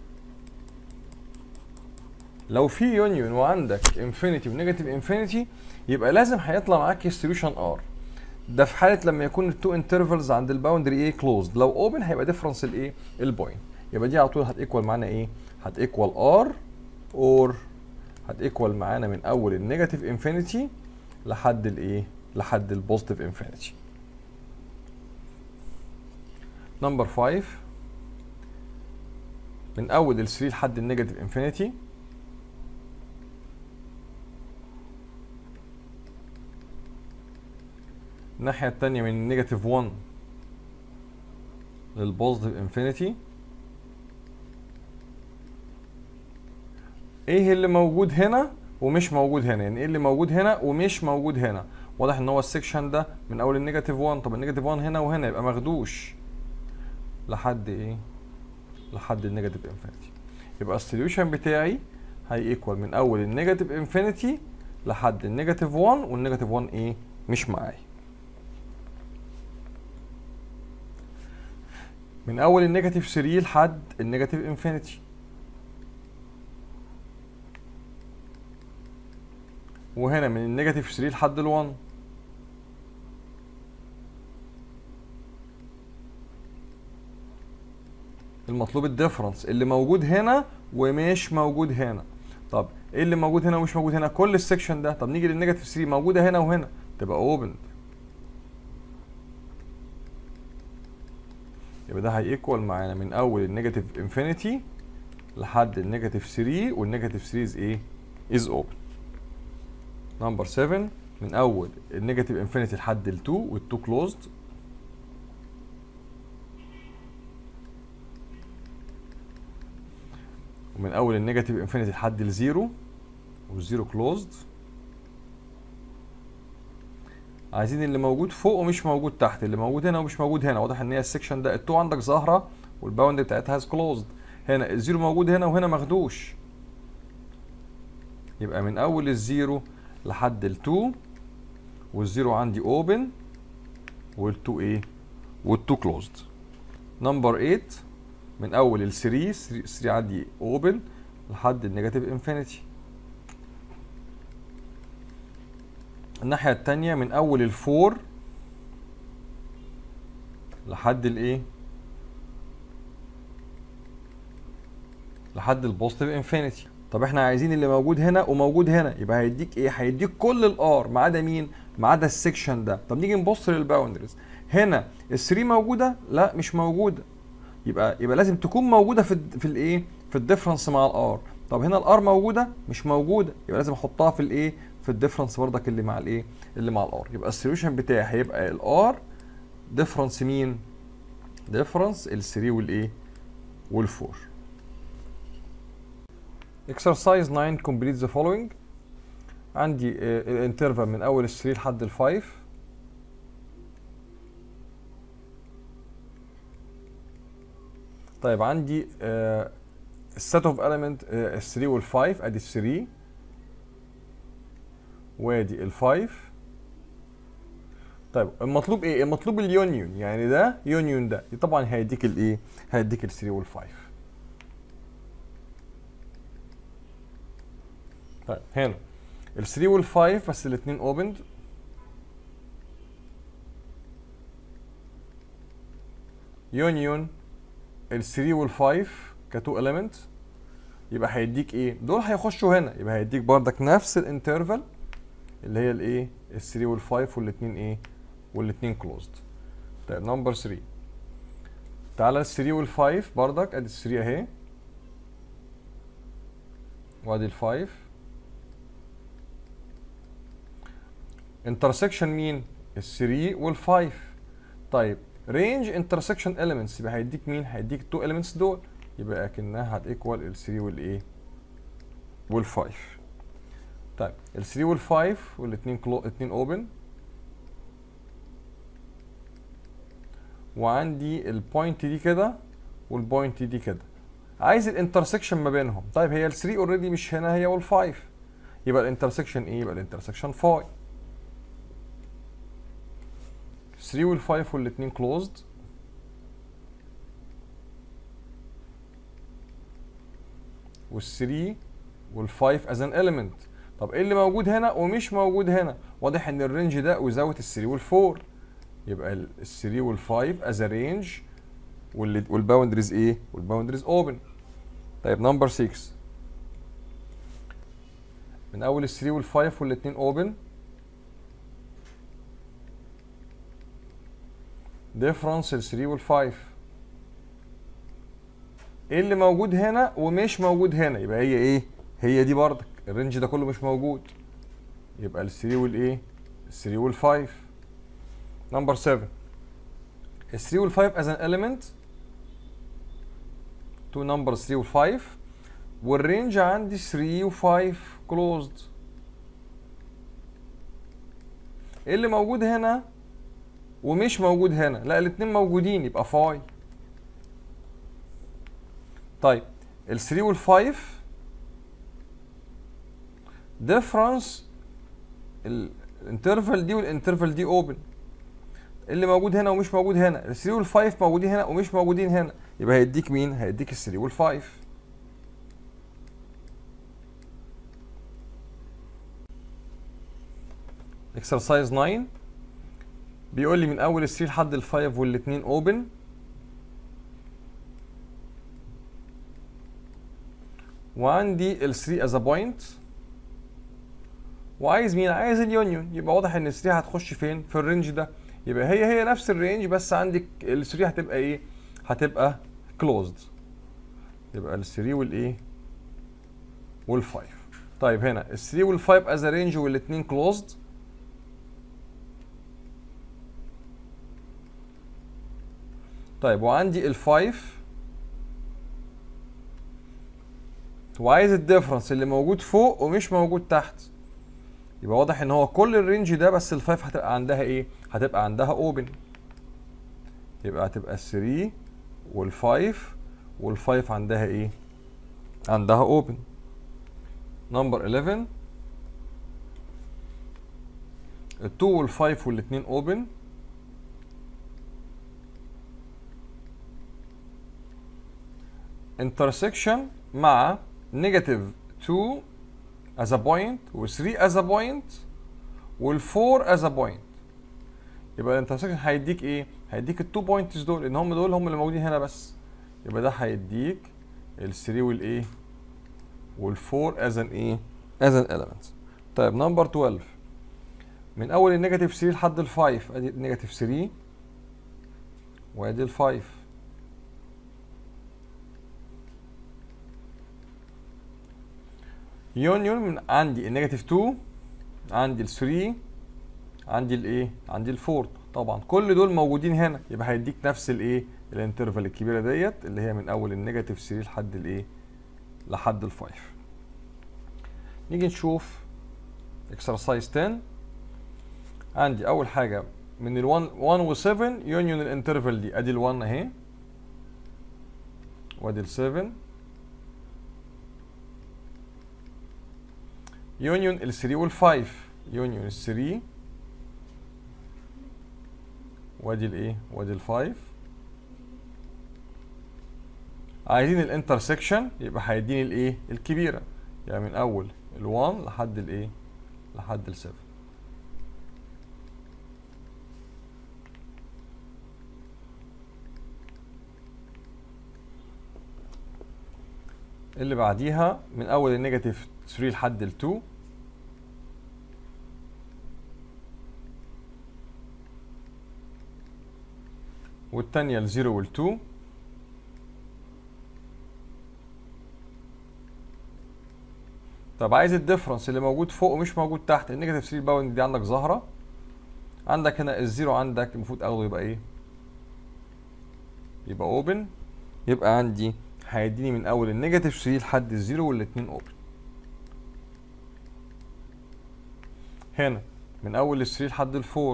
لو في يونيون وعندك انفينيتي ونيجاتيف انفينيتي يبقى لازم هيطلع معاك السوليوشن ار ده في حاله لما يكون التو انترفلز عند الباوندري ايه كلوزد لو اوبن هيبقى ديفرنس الايه البوينت يبقى دي على طول هتيكوال معانا ايه هتيكوال ار اور هتيكوال معانا من اول النيجاتيف انفينيتي لحد الايه لحد البوزيتيف انفينيتي نمبر 5 من اول ال 3 لحد النيجاتيف انفينيتي الناحية التانية من النيجاتيف 1 للبوزيتيف انفينيتي ايه اللي موجود هنا ومش موجود هنا يعني ايه اللي موجود هنا ومش موجود هنا واضح ان هو السكشن ده من اول النيجاتيف 1 طب النيجاتيف 1 هنا وهنا يبقى ماخدوش لحد ايه لحد النيجاتيف انفينيتي يبقى السوليوشن بتاعي هي ايكوال من اول النيجاتيف انفينيتي لحد النيجاتيف 1 والنيجاتيف 1 ايه مش معايا من اول النيجاتيف 3 لحد النيجاتيف انفينيتي وهنا من النيجاتيف 3 لحد ال 1 المطلوب الديفرنس اللي موجود هنا ومش موجود هنا طب ايه اللي موجود هنا ومش موجود هنا كل السكشن ده طب نيجي للنيجاتيف 3 موجوده هنا وهنا تبقى اوبن يبقى ده هيكوال معانا من اول النيجاتيف انفينيتي لحد النيجاتيف 3 والنيجاتيف 3 از ايه از اوبن نمبر 7 من اول النيجاتيف انفينيتي لحد ال 2 وال 2 كلوزد ومن اول النيجاتيف انفينيتي لحد الزيرو والزيرو كلوزد عايزين اللي موجود فوق ومش موجود تحت اللي موجود هنا ومش موجود هنا واضح ان هي السكشن ده التو عندك ظاهره والباوند بتاعتها از كلوزد هنا الزيرو موجود هنا وهنا ماخدوش يبقى من اول الزيرو لحد ال2 والزيرو عندي اوبن وال2 ايه وال2 كلوزد نمبر 8 من اول ال 3 3 عندي اوبن لحد النيجاتيف انفينيتي الناحية التانية من أول الفور لحد الإيه؟ لحد البوزيتيف انفينيتي طب احنا عايزين اللي موجود هنا وموجود هنا يبقى هيديك ايه؟ هيديك كل الار ما عدا مين؟ ما عدا السكشن ده طب نيجي نبص للباوندريز هنا ال 3 موجودة؟ لا مش موجودة يبقى يبقى لازم تكون موجودة في ال في الايه؟ في الديفرنس مع الار طب هنا الار موجودة؟ مش موجودة يبقى لازم احطها في الايه؟ في الديفرنس بردك اللي مع الايه اللي مع الار يبقى السوليوشن بتاعي هيبقى الار ديفرنس مين ديفرنس ال 3 والايه وال4 exercise 9 complete the following عندي الانترفال من اول ال 3 لحد ال 5 طيب عندي السيت اوف element ال 3 وال 5 ادي ال 3 وادي الفايف طيب المطلوب ايه المطلوب اليونيون يعني ده يونيون ده طبعا هيديك الايه هيديك ال 3 وال 5 طيب هنا ال 3 وال 5 بس الاثنين اوبند يونيون ال 3 وال 5 كتو element يبقى هيديك ايه دول هيخشوا هنا يبقى هيديك بردك نفس الانترفال اللي هي الايه ال 3 وال 5 والاثنين ايه والاثنين كلوزد طيب نمبر 3 تعالى ال 3 وال 5 بردك ادي ال 3 اهي وادي ال 5 انترسكشن مين ال 3 وال 5 طيب رينج انترسكشن اليمنتس يبقى هيديك مين هيديك التو اليمنتس دول يبقى اكنها هتيكوال ال 3 والايه وال 5 طيب ال 3 وال 5 والاثنين كلو الاثنين اوبن وعندي البوينت دي كده والبوينت دي كده عايز الانترسكشن ما بينهم طيب هي ال 3 اوريدي مش هنا هي وال 5 يبقى الانترسكشن ايه يبقى الانترسكشن 5 3 وال 5 والاثنين كلوزد وال 3 وال 5 از ان element طب ايه اللي موجود هنا ومش موجود هنا واضح ان الرينج ده وزاويه ال 3 وال 4 يبقى ال 3 وال 5 از رينج والباوندريز ايه والباوندريز اوبن طيب نمبر 6 من اول ال 3 وال 5 والاثنين اوبن ديفرنس ال 3 وال 5 ايه اللي موجود هنا ومش موجود هنا يبقى هي ايه هي دي بردك الرينج ده كله مش موجود يبقى ال 3 والايه ال 3 وال 5 نمبر 7 ال 3 وال 5 as an element تو نمبر 3 وال 5 والرينج عندي 3 و 5 closed ايه اللي موجود هنا ومش موجود هنا لا الاتنين موجودين يبقى فاي طيب ال 3 وال 5 ديفرنس الانترفال دي والانترفال دي اوبن اللي موجود هنا ومش موجود هنا ال 3 وال 5 موجودين هنا ومش موجودين هنا يبقى هيديك مين هيديك ال 3 وال 5 اكسرسايز 9 بيقول لي من اول ال 3 لحد ال 5 والاثنين اوبن وعندي ال 3 از بوينت وعايز مين عايز اليونيون يبقى واضح ان ال 3 هتخش فين في الرينج ده يبقى هي هي نفس الرينج بس عندك ال 3 هتبقى ايه هتبقى كلوزد يبقى ال 3 والايه وال 5 طيب هنا ال 3 وال 5 از رينج والاثنين كلوزد طيب وعندي ال 5 وعايز الديفرنس اللي موجود فوق ومش موجود تحت يبقى واضح ان هو كل الرينج ده بس ال 5 هتبقى عندها ايه هتبقى عندها اوبن يبقى هتبقى 3 وال 5 وال 5 عندها ايه عندها اوبن نمبر 11 ال 2 وال 5 والاثنين اوبن intersection مع negative 2 as a point و 3 as a point وال 4 as a point يبقى الانترسكشن هيديك ايه؟ هيديك التو بوينتس دول ان هم دول هم اللي موجودين هنا بس يبقى ده هيديك ال 3 والايه؟ وال 4 as an ايه؟ as an element طيب نمبر 12 من اول النيجاتيف 3 لحد ال 5 ادي النيجاتيف 3 وادي ال 5 يونيون من عندي النيجاتيف 2 عندي ال 3 عندي الايه عندي ال 4 طبعا كل دول موجودين هنا يبقى هيديك نفس الايه الانترفال الكبيره ديت اللي هي من اول النيجاتيف 3 لحد الايه لحد ال 5 نيجي نشوف اكسرسايز 10 عندي اول حاجه من ال 1 1 و 7 يونيون الانترفال دي ادي ال 1 اهي وادي ال 7 يونيون ال 3 وال 5 يونيون ال 3 وادي الايه وادي ال 5 عايزين الانترسكشن يبقى هيديني الايه الكبيره يعني من اول ال 1 لحد الايه لحد ال 7 اللي بعديها من اول النيجاتيف 3 لحد ال 2 والتانية ال 0 وال 2 طب عايز الديفرنس اللي موجود فوق ومش موجود تحت النيجاتيف 3 باوند دي عندك ظاهرة عندك هنا الزيرو عندك المفروض اخده يبقى ايه يبقى اوبن يبقى عندي هيديني من اول النيجاتيف 3 لحد الزيرو والاتنين اوبن هنا من اول ال 3 لحد ال 4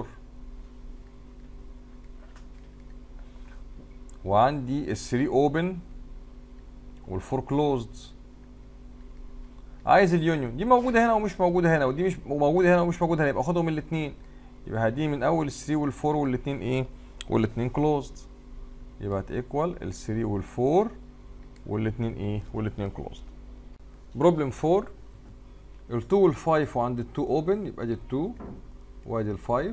وعندي ال 3 اوبن وال 4 كلوزد عايز اليونيون دي موجوده هنا ومش موجوده هنا ودي مش موجوده هنا ومش موجوده هنا يبقى خدهم الاثنين يبقى هدي من اول ال 3 وال 4 والاثنين ايه والاثنين كلوزد يبقى هتيكوال ال 3 وال 4 والاثنين ايه والاثنين كلوزد بروبلم 4 ال 2 وال 5 وعند ال 2 اوبن يبقى دي ال 2 وادي ال 5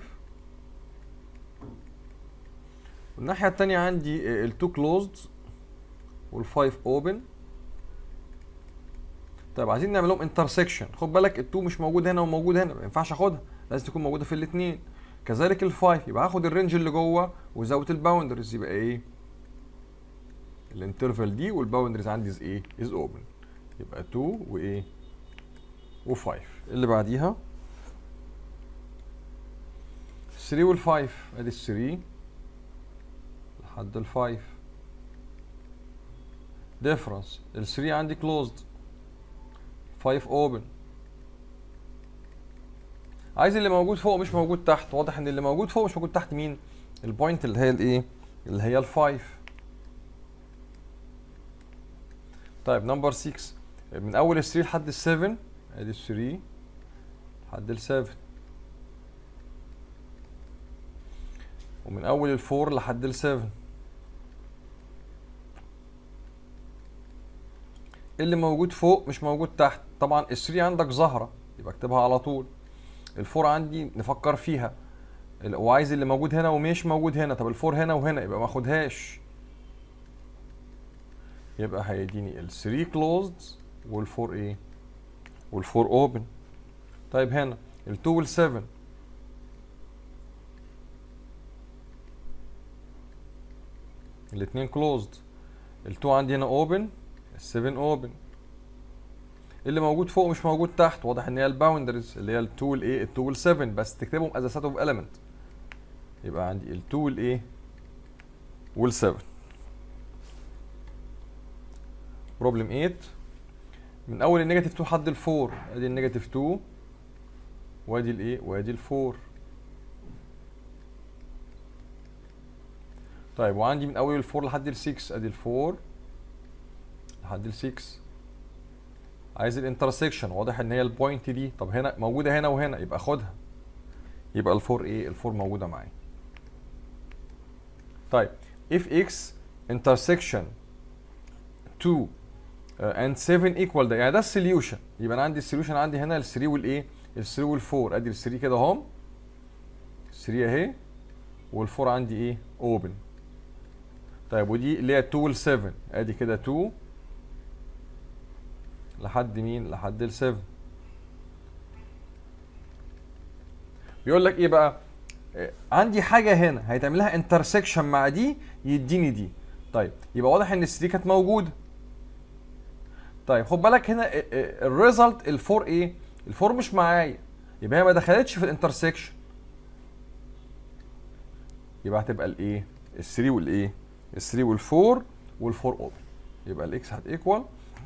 والناحية التانية عندي ال 2 كلوزد وال 5 اوبن طيب عايزين نعمل لهم انترسكشن خد بالك ال2 مش موجود هنا وموجود هنا ما ينفعش اخدها لازم تكون موجوده في الاثنين كذلك ال5 يبقى هاخد الرينج اللي جوه وزاويه الباوندرز يبقى ايه الانترفال دي والباوندرز عندي از ايه از اوبن يبقى 2 وايه و5 اللي بعديها 3 وال5 ادي ال 3 لحد ال 5 difference ال 3 عندي closed 5 open عايز اللي موجود فوق مش موجود تحت واضح ان اللي موجود فوق مش موجود تحت مين البوينت اللي هي الايه اللي هي ال 5 طيب نمبر 6 من اول ال 3 لحد ال 7 ادي ال 3 لحد ال 7 ومن اول ال 4 لحد ال 7 اللي موجود فوق مش موجود تحت طبعا ال 3 عندك ظاهره يبقى اكتبها على طول الفور عندي نفكر فيها ال- وعايز اللي موجود هنا ومش موجود هنا طب الفور هنا وهنا يبقى ما اخدهاش يبقى هيديني ال 3 كلوزد والفور ايه والفور اوبن طيب هنا ال 2 وال 7 الاثنين كلوزد ال 2 عندي هنا اوبن ال 7 اوبن اللي موجود فوق مش موجود تحت واضح ان هي الباوندرز اللي هي ال 2 والايه ال 2 وال 7 بس تكتبهم از سيت اوف element يبقى عندي ال 2 والايه وال 7 بروبلم 8 من اول النيجاتيف 2 لحد ال 4 ادي النيجاتيف 2 وادي الايه وادي ال 4 طيب وعندي من اول ال 4 لحد ال 6 ادي ال 4 لحد ال 6 عايز الانترسكشن واضح ان هي البوينت دي طب هنا موجوده هنا وهنا يبقى خدها يبقى ال 4 ايه ال 4 موجوده معايا طيب if x intersection 2 uh, and 7 equal ده يعني ده السوليوشن يبقى انا عندي السوليوشن عندي هنا ال 3 والايه ال 3 وال 4 ادي ال 3 كده اهم 3 اهي وال 4 عندي ايه اوبن طيب ودي اللي هي 2 وال 7 ادي كده 2 لحد مين لحد ال 7 بيقول لك ايه بقى آه، عندي حاجه هنا هيتعمل لها انترسكشن مع دي يديني دي طيب يبقى واضح ان ال 3 كانت موجوده طيب خد بالك هنا الريزلت ال 4 ايه ال 4 مش معايا يبقى هي ما دخلتش في الانترسكشن يبقى هتبقى الايه ال 3 والايه ال 3 وال 4 وال 4 اوبن يبقى الاكس هت ايكوال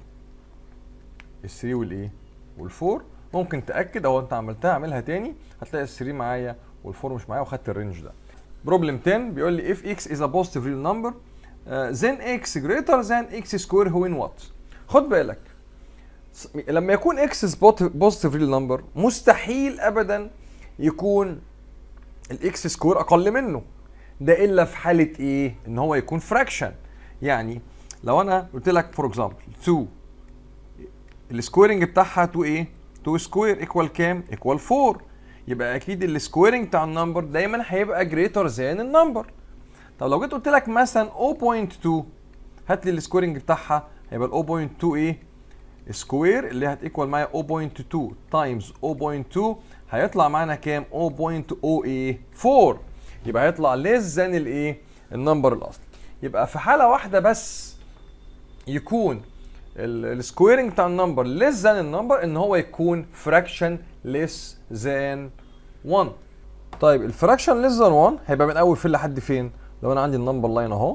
ال 3 والايه وال 4 ممكن تاكد او انت عملتها اعملها تاني هتلاقي ال 3 معايا وال 4 مش معايا وخدت الرينج ده بروبلم 10 بيقول لي if x is a positive real number uh, then x greater than x square when what خد بالك س- لما يكون x is positive real number مستحيل ابدا يكون الاكس سكوير اقل منه ده الا في حاله ايه ان هو يكون فراكشن يعني لو انا قلت لك فور اكزامبل 2 السكويرنج بتاعها 2 ايه 2 سكوير ايكوال كام ايكوال 4 يبقى اكيد السكويرنج بتاع النمبر دايما هيبقى جريتر ذان النمبر طب لو جيت قلت لك مثلا 0.2 هات لي السكويرنج بتاعها هيبقى ال 0.2 ايه سكوير اللي هتيكوال معايا 0.2 تايمز 0.2 هيطلع معانا كام 0.084 يبقى هيطلع ليس ذان الايه النمبر الاصلي يبقى في حاله واحده بس يكون السكويرنج بتاع النمبر ليس ذان النمبر ان هو يكون فراكشن ليس ذان 1 طيب الفراكشن ليس ذان 1 هيبقى من اول فين لحد فين لو انا عندي النمبر لاين اهو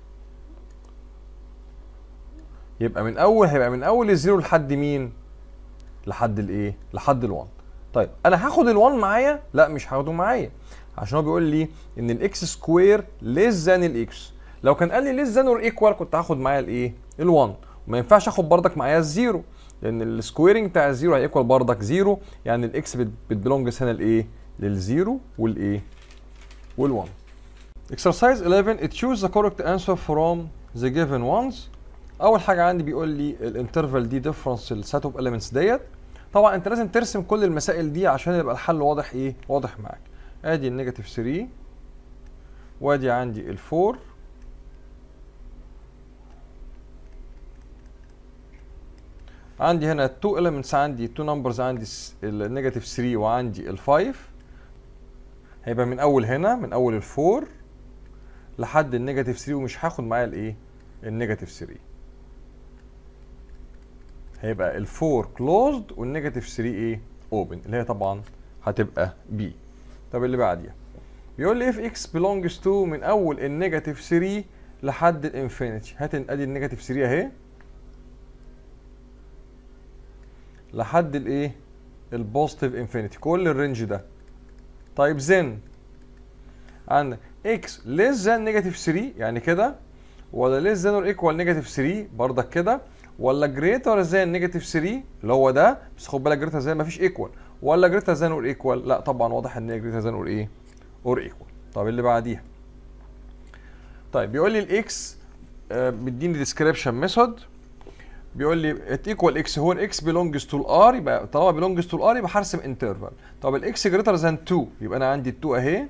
يبقى من اول هيبقى من اول الزيرو لحد مين لحد الايه لحد ال1 طيب انا هاخد ال1 معايا لا مش هاخده معايا عشان هو بيقول لي ان الاكس سكوير ليس ذان الاكس لو كان قال لي ليس ذان اور ايكوال كنت هاخد معايا الايه ال1 وما ينفعش اخد بردك معايا الزيرو لان السكويرنج بتاع الزيرو هيكوال بردك زيرو يعني الاكس بتبلونجز هنا لايه للزيرو والايه وال1 Exercise 11 it choose the correct answer from the given ones اول حاجه عندي بيقول لي الانترفال دي ديفرنس السيت اوف اليمنتس ديت طبعا انت لازم ترسم كل المسائل دي عشان يبقى الحل واضح ايه واضح معاك ادي النيجاتيف 3 وادي عندي ال4 عندي هنا 2 elements عندي 2 numbers عندي النيجاتيف 3 وعندي ال 5 هيبقى من اول هنا من اول ال 4 لحد النيجاتيف 3 ومش هاخد معايا الايه النيجاتيف 3 هيبقى ال 4 closed والنيجاتيف 3 ايه open اللي هي طبعا هتبقى B طب اللي بعديها بيقول لي if x belongs to من اول النيجاتيف 3 لحد الانفينيتي هات ادي النيجاتيف 3 اهي لحد الايه البوزيتيف انفينيتي كل الرينج ده طيب زين عندك x less than نيجاتيف 3 يعني كده ولا less than or equal نيجاتيف 3 برضك كده ولا greater than نيجاتيف 3 اللي هو ده بس خد بالك greater than مفيش equal ولا greater than or equal لا طبعا واضح ان هي greater than or ايه or equal طب اللي بعديها طيب بيقول لي الاكس مديني ديسكريبشن ميثود بيقول لي ات ايكوال اكس هو الاكس بيلونجز تو الار يبقى طالما بيلونجز تو الار يبقى هرسم انترفال طب الاكس جريتر ذان 2 يبقى انا عندي ال 2 اهي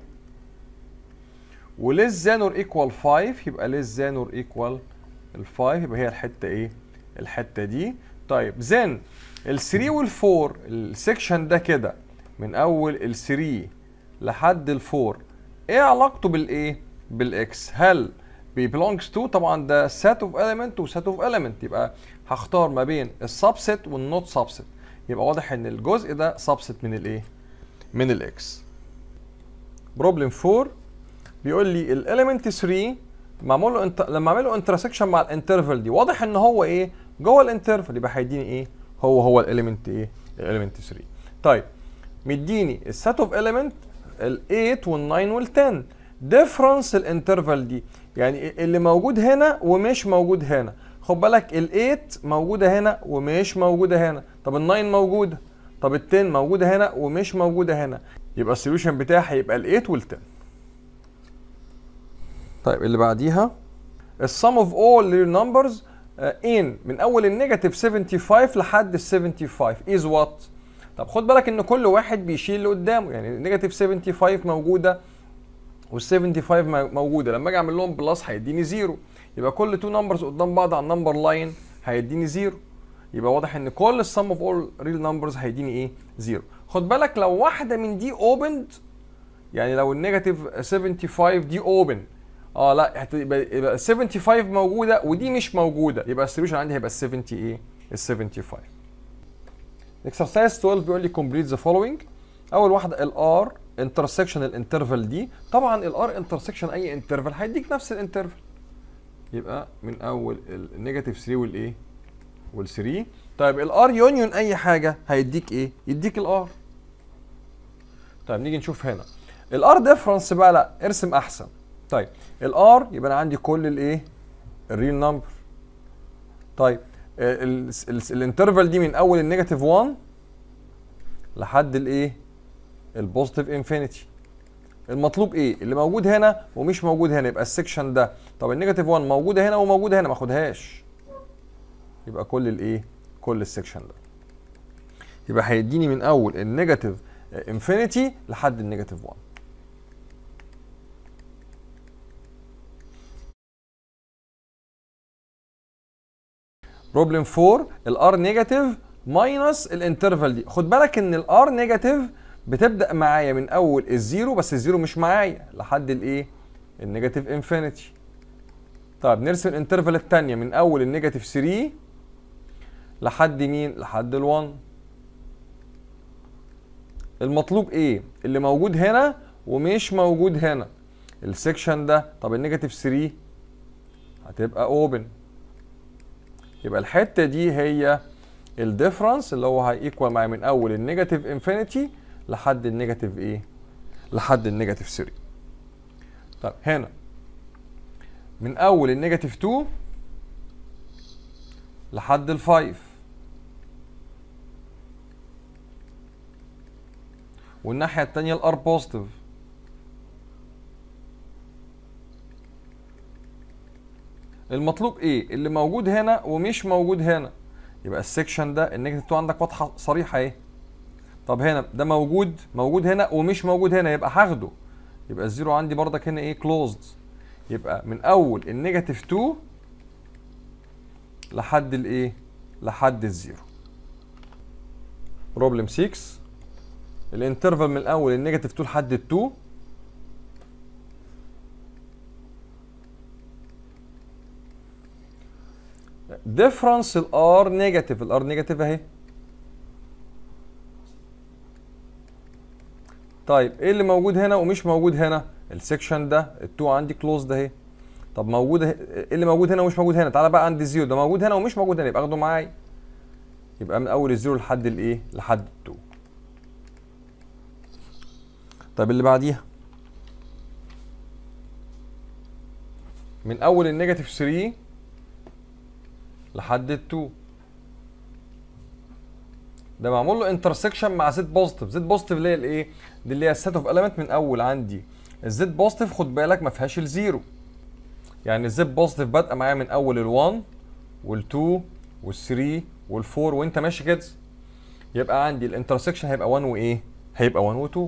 وليس ذان اور ايكوال 5 يبقى ليس ذان اور ايكوال ال 5 يبقى هي الحته ايه الحته دي طيب زين ال 3 وال 4 السكشن ده كده من اول ال 3 لحد ال 4 ايه علاقته بالايه بالاكس هل بيبلونجز تو طبعا ده set of element و set of element يبقى هختار ما بين السبست والنوت سبست يبقى واضح ان الجزء ده سبست من الايه من الاكس بروبلم 4 بيقول لي الاليمنت 3 معمول له انت... لما اعمل له انترسكشن مع الانترفال دي واضح ان هو ايه جوه الانترفال يبقى هيديني ايه هو هو الاليمنت ايه الاليمنت 3 طيب مديني السيت اوف اليمنت ال 8 وال 9 وال 10 ديفرنس الانترفال دي يعني اللي موجود هنا ومش موجود هنا خد بالك ال 8 موجوده هنا ومش موجوده هنا طب ال 9 موجوده طب ال 10 موجوده هنا ومش موجوده هنا يبقى السوليوشن بتاعي هيبقى ال 8 وال 10 طيب اللي بعديها السم اوف اول ريل نمبرز ان من اول النيجاتيف 75 لحد ال 75 از وات طب خد بالك ان كل واحد بيشيل اللي قدامه يعني النيجاتيف 75 موجوده وال 75 موجوده لما اجي اعمل لهم بلس هيديني زيرو يبقى كل تو نمبرز قدام بعض على النمبر لاين هيديني زيرو يبقى واضح ان كل السم اوف اول ريل نمبرز هيديني ايه زيرو خد بالك لو واحده من دي اوبند يعني لو النيجاتيف 75 دي اوبن اه لا هتبقى يبقى 75 موجوده ودي مش موجوده يبقى السوليوشن عندي هيبقى ال 70 ايه ال 75 اكسرسايز 12 بيقول لي كومبليت ذا فولوينج اول واحده الار انترسكشن الانترفال دي طبعا الار انترسكشن اي انترفال هيديك نفس الانترفال يبقى من اول النيجاتيف 3 والايه وال 3 طيب الار يونيون اي حاجه هيديك ايه يديك الار طيب نيجي نشوف هنا الار ديفرنس بقى لا ارسم احسن طيب الار يبقى انا عندي كل الايه الريل نمبر طيب الانترفال دي من اول النيجاتيف 1 لحد الايه البوزيتيف انفينيتي المطلوب ايه اللي موجود هنا ومش موجود هنا يبقى السكشن ده طب النيجاتيف 1 موجوده هنا وموجوده هنا ما اخدهاش يبقى كل الايه كل السكشن ده يبقى هيديني من اول النيجاتيف انفينيتي لحد النيجاتيف 1 بروبلم 4 الار نيجاتيف ماينس الانترفال دي خد بالك ان الار نيجاتيف بتبدا معايا من اول الزيرو بس الزيرو مش معايا لحد الايه النيجاتيف انفينيتي طيب نرسم الانترفال الثانيه من اول النيجاتيف 3 لحد مين لحد ال1 المطلوب ايه اللي موجود هنا ومش موجود هنا السكشن ده طب النيجاتيف 3 هتبقى اوبن يبقى الحته دي هي الديفرنس اللي هو هيكوال معايا من اول النيجاتيف انفينيتي لحد النيجاتيف ايه لحد النيجاتيف 3 طب هنا من اول النيجاتيف 2 لحد ال 5 والناحيه الثانيه الار بوزيتيف المطلوب ايه اللي موجود هنا ومش موجود هنا يبقى السكشن ده النيجاتيف 2 عندك واضحه صريحه اهي طب هنا ده موجود موجود هنا ومش موجود هنا يبقى هاخده يبقى الزيرو عندي بردك هنا ايه كلوزد يبقى من اول النيجاتيف 2 لحد الايه لحد الزيرو بروبلم 6 الانترفال من الاول النيجاتيف 2 لحد ال 2 ديفرنس الار نيجاتيف الار نيجاتيف اهي طيب ايه اللي موجود هنا ومش موجود هنا السكشن ده التو عندي كلوز ده اهي طب موجود ايه اللي موجود هنا ومش موجود هنا تعالى بقى عندي الزيرو ده موجود هنا ومش موجود هنا يبقى اخده معايا يبقى من اول الزيرو لحد الايه لحد ال2 طيب اللي بعديها من اول النيجاتيف 3 لحد ال2 ده معمول له انترسكشن مع زد بوزيتيف زد بوزيتيف اللي هي الايه دي اللي هي السيت اوف اليمنت من اول عندي الزد بوزيتيف خد بالك ما فيهاش الزيرو يعني الزد بوزيتيف بادئه معايا من اول ال1 وال2 وال3 وال4 وانت ماشي كده يبقى عندي الانترسكشن هيبقى 1 وايه هيبقى 1 و2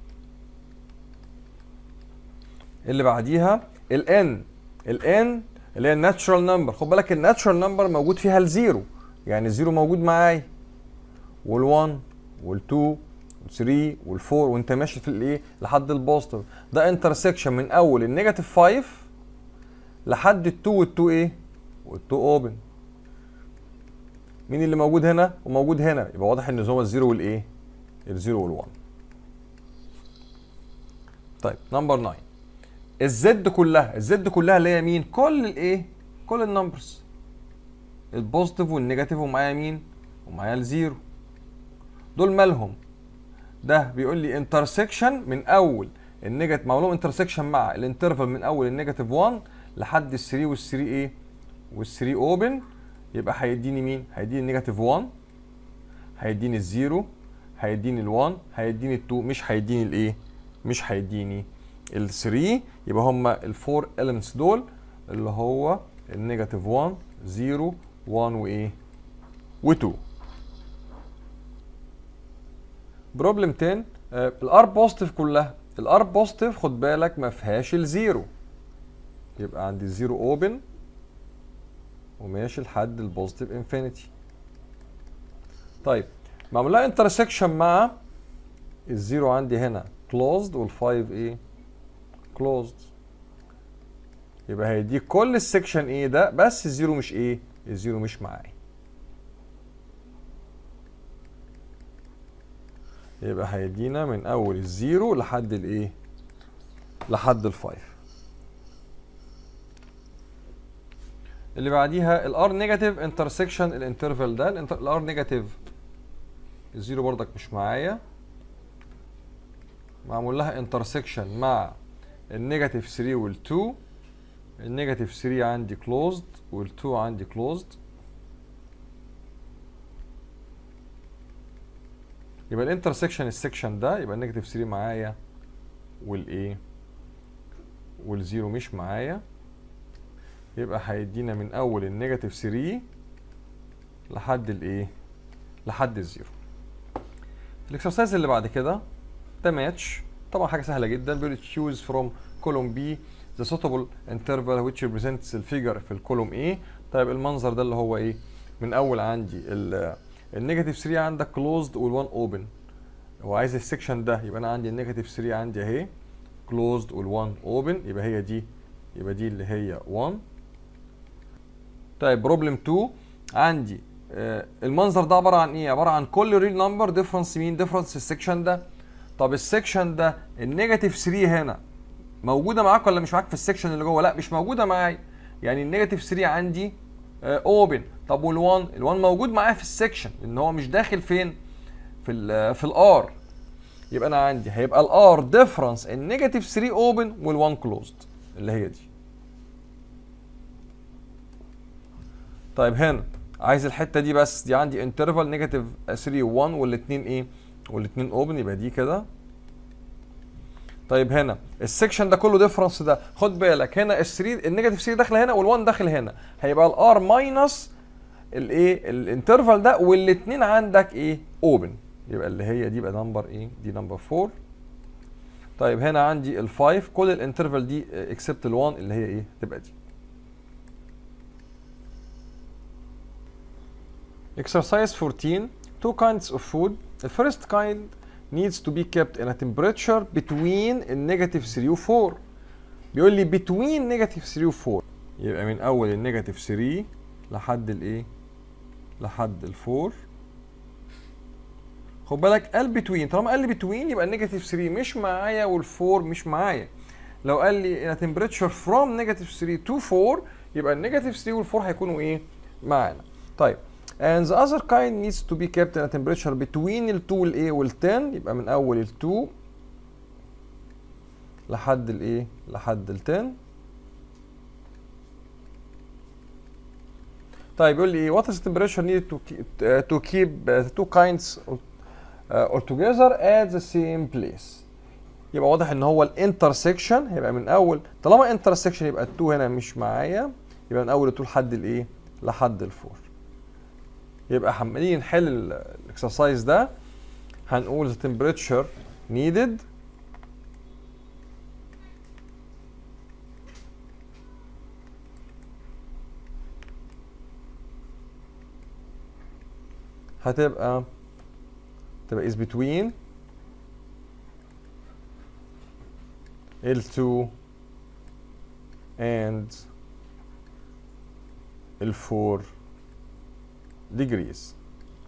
اللي بعديها الان الان اللي هي الناتشرال نمبر خد بالك الناتشرال نمبر موجود فيها الزيرو يعني الزيرو موجود معايا وال1 وال2 وال3 وال4 وانت ماشي في الايه لحد البوزيتيف ده انترسكشن من اول النيجاتيف 5 لحد ال2 وال2 ايه وال2 اوبن مين اللي موجود هنا وموجود هنا يبقى واضح ان هو الزيرو والايه الزيرو وال1 طيب نمبر 9 الزد كلها الزد كلها اللي هي مين كل الايه كل النمبرز البوزيتيف والنيجاتيف ومعايا مين ومعايا الزيرو دول مالهم ده بيقول لي انترسكشن من اول النيجاتيف معمول لهم انترسكشن مع الانترفال من اول النيجاتيف 1 لحد ال 3 وال 3 ايه وال 3 اوبن يبقى هيديني مين هيديني النيجاتيف 1 هيديني الزيرو هيديني ال1 هيديني ال2 مش هيديني الايه مش هيديني ال 3 يبقى هما الفور elements دول اللي هو النيجاتيف 1 0 1 وايه و2 بروبلم 10 الار بوزيتيف كلها الار بوزيتيف خد بالك ما فيهاش الزيرو يبقى عندي الزيرو اوبن وماشي لحد البوزيتيف انفينيتي طيب معمول لها انترسكشن مع الزيرو عندي هنا كلوزد والفايف ايه كلوزد يبقى هيديك كل السكشن ايه ده بس الزيرو مش ايه الزيرو مش معايا يبقى هيدينا من اول الزيرو لحد الايه لحد الفايف اللي بعديها الار نيجاتيف انترسكشن الانترفال ده الار نيجاتيف الزيرو برضك مش معايا معمول لها انترسكشن مع النيجاتيف 3 وال2 النيجاتيف 3 عندي كلوزد وال2 عندي كلوزد يبقى الانترسكشن السكشن ده يبقى النيجاتيف 3 معايا والايه والزيرو مش معايا يبقى هيدينا من اول النيجاتيف 3 لحد الايه لحد الزيرو الاكسرسايز اللي بعد كده ده ماتش طبعا حاجه سهله جدا بيقول choose from column B the suitable interval which represents الفيجر في الكولوم A طيب المنظر ده اللي هو ايه من اول عندي النيجاتيف 3 عندك closed وال1 open هو عايز السكشن ده يبقى انا عندي النيجاتيف 3 عندي اهي closed وال1 open يبقى هي دي يبقى دي اللي هي 1 طيب بروبلم 2 عندي آه المنظر ده عباره عن ايه عباره عن كل ريل نمبر ديفرنس مين ديفرنس السكشن ده طب السكشن ده النيجاتيف 3 هنا موجوده معاك ولا مش معاك في السكشن اللي جوه لا مش موجوده معايا يعني النيجاتيف 3 عندي اوبن طب وال1 ال1 موجود معايا في السكشن لان هو مش داخل فين في ال في الار يبقى انا عندي هيبقى الار ديفرنس النيجاتيف 3 اوبن وال1 كلوزد اللي هي دي طيب هنا عايز الحته دي بس دي عندي انترفال نيجاتيف 3 و1 والاثنين ايه والاثنين اوبن يبقى دي كده طيب هنا السكشن ده كله ديفرنس ده خد بالك هنا ال 3 النيجاتيف 3 داخله هنا وال1 داخل هنا هيبقى الار ماينس الايه الانترفال ده والاثنين عندك ايه اوبن يبقى اللي هي دي يبقى نمبر ايه دي نمبر 4 طيب هنا عندي ال5 كل الانترفال دي اكسبت ال1 اللي هي ايه تبقى دي Exercise 14 two kinds of food الفيرست كايند needs to be kept in a temperature between النيجاتيف 3 و 4 بيقول لي between نيجاتيف 3 و 4 يبقى من اول النيجاتيف 3 لحد الايه لحد ال 4 خد بالك قال between طالما قال لي between يبقى النيجاتيف 3 مش معايا وال 4 مش معايا لو قال لي in a temperature from negative 3 to 4 يبقى النيجاتيف 3 وال 4 هيكونوا ايه معانا طيب and the other kind needs to be kept in a temperature between ال 2 والايه وال 10 يبقى من اول ال 2 لحد الايه لحد ال 10 طيب يقول لي ايه what is the temperature needed to keep, uh, to keep uh, the two kinds uh, altogether at the same place يبقى واضح ان هو الانترسكشن هيبقى من اول طالما انترسكشن يبقى ال2 هنا مش معايا يبقى من اول ال2 لحد الايه لحد ال4 يبقى عمالين نحل الاكسرسايز ده هنقول the temperature needed هتبقى تبقى is between L2 and L4 degrees.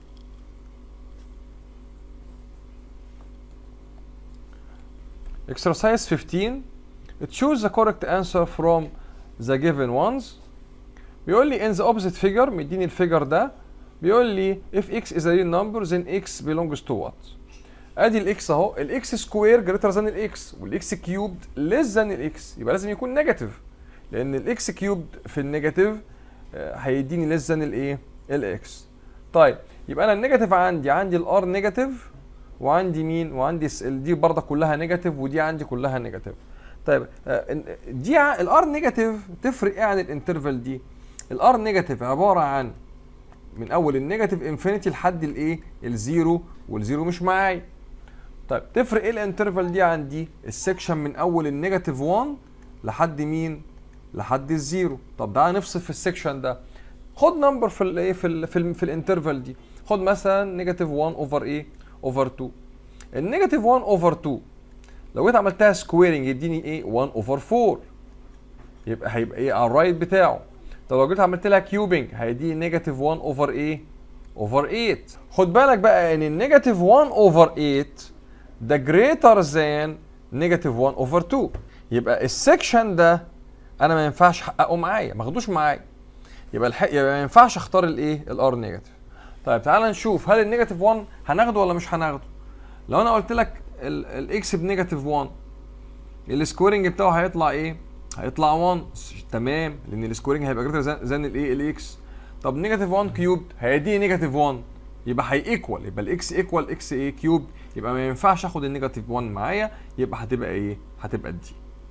Exercise 15 choose the correct answer from the given ones بيقول لي in the opposite figure مديني الفيجر ده بيقول لي if x is a real number then x belongs to what ادي الاكس اهو الاكس سكوير جريتر ذان الاكس والاكس كيوبد ليس ذان الاكس يبقى لازم يكون نيجاتيف لان الاكس كيوبد في النيجاتيف هيديني ليس ذان الايه الاكس طيب يبقى انا النيجاتيف عندي عندي الار نيجاتيف وعندي مين وعندي دي برضه كلها نيجاتيف ودي عندي كلها نيجاتيف طيب دي الار نيجاتيف تفرق ايه عن الانترفال دي الار نيجاتيف عباره عن من اول النيجاتيف انفينيتي لحد الايه الزيرو والزيرو مش معايا طيب تفرق ايه الانترفال دي عن دي السكشن من اول النيجاتيف 1 لحد مين لحد الزيرو طب تعالى نفصل في السكشن ده خد نمبر في الايه في ال في, ال في الانترفال دي خد مثلا نيجاتيف 1 اوفر ايه اوفر 2 النيجاتيف 1 اوفر 2 لو جيت عملتها سكويرنج يديني ايه 1 اوفر 4 يبقى هيبقى ايه على الرايت بتاعه طب لو جيت عملت لها كيوبنج هيديني نيجاتيف 1 اوفر ايه اوفر 8 خد بالك بقى ان النيجاتيف 1 اوفر 8 ده greater than نيجاتيف 1 اوفر 2 يبقى السكشن ده انا ما ينفعش احققه معايا ما اخدوش معايا يبقى الحق يبقى ما ينفعش اختار الايه الار نيجاتيف طيب تعال نشوف هل النيجاتيف 1 هناخده ولا مش هناخده لو انا قلت لك الاكس بنيجاتيف 1 السكويرنج بتاعه هيطلع ايه هيطلع 1 تمام لان السكويرنج هيبقى جريتر ذان الايه الاكس طب نيجاتيف 1 كيوب هيديني نيجاتيف 1 يبقى هي ايكوال يبقى الاكس ايكوال اكس ايه كيوب يبقى ما ينفعش اخد النيجاتيف 1 معايا يبقى هتبقى ايه هتبقى دي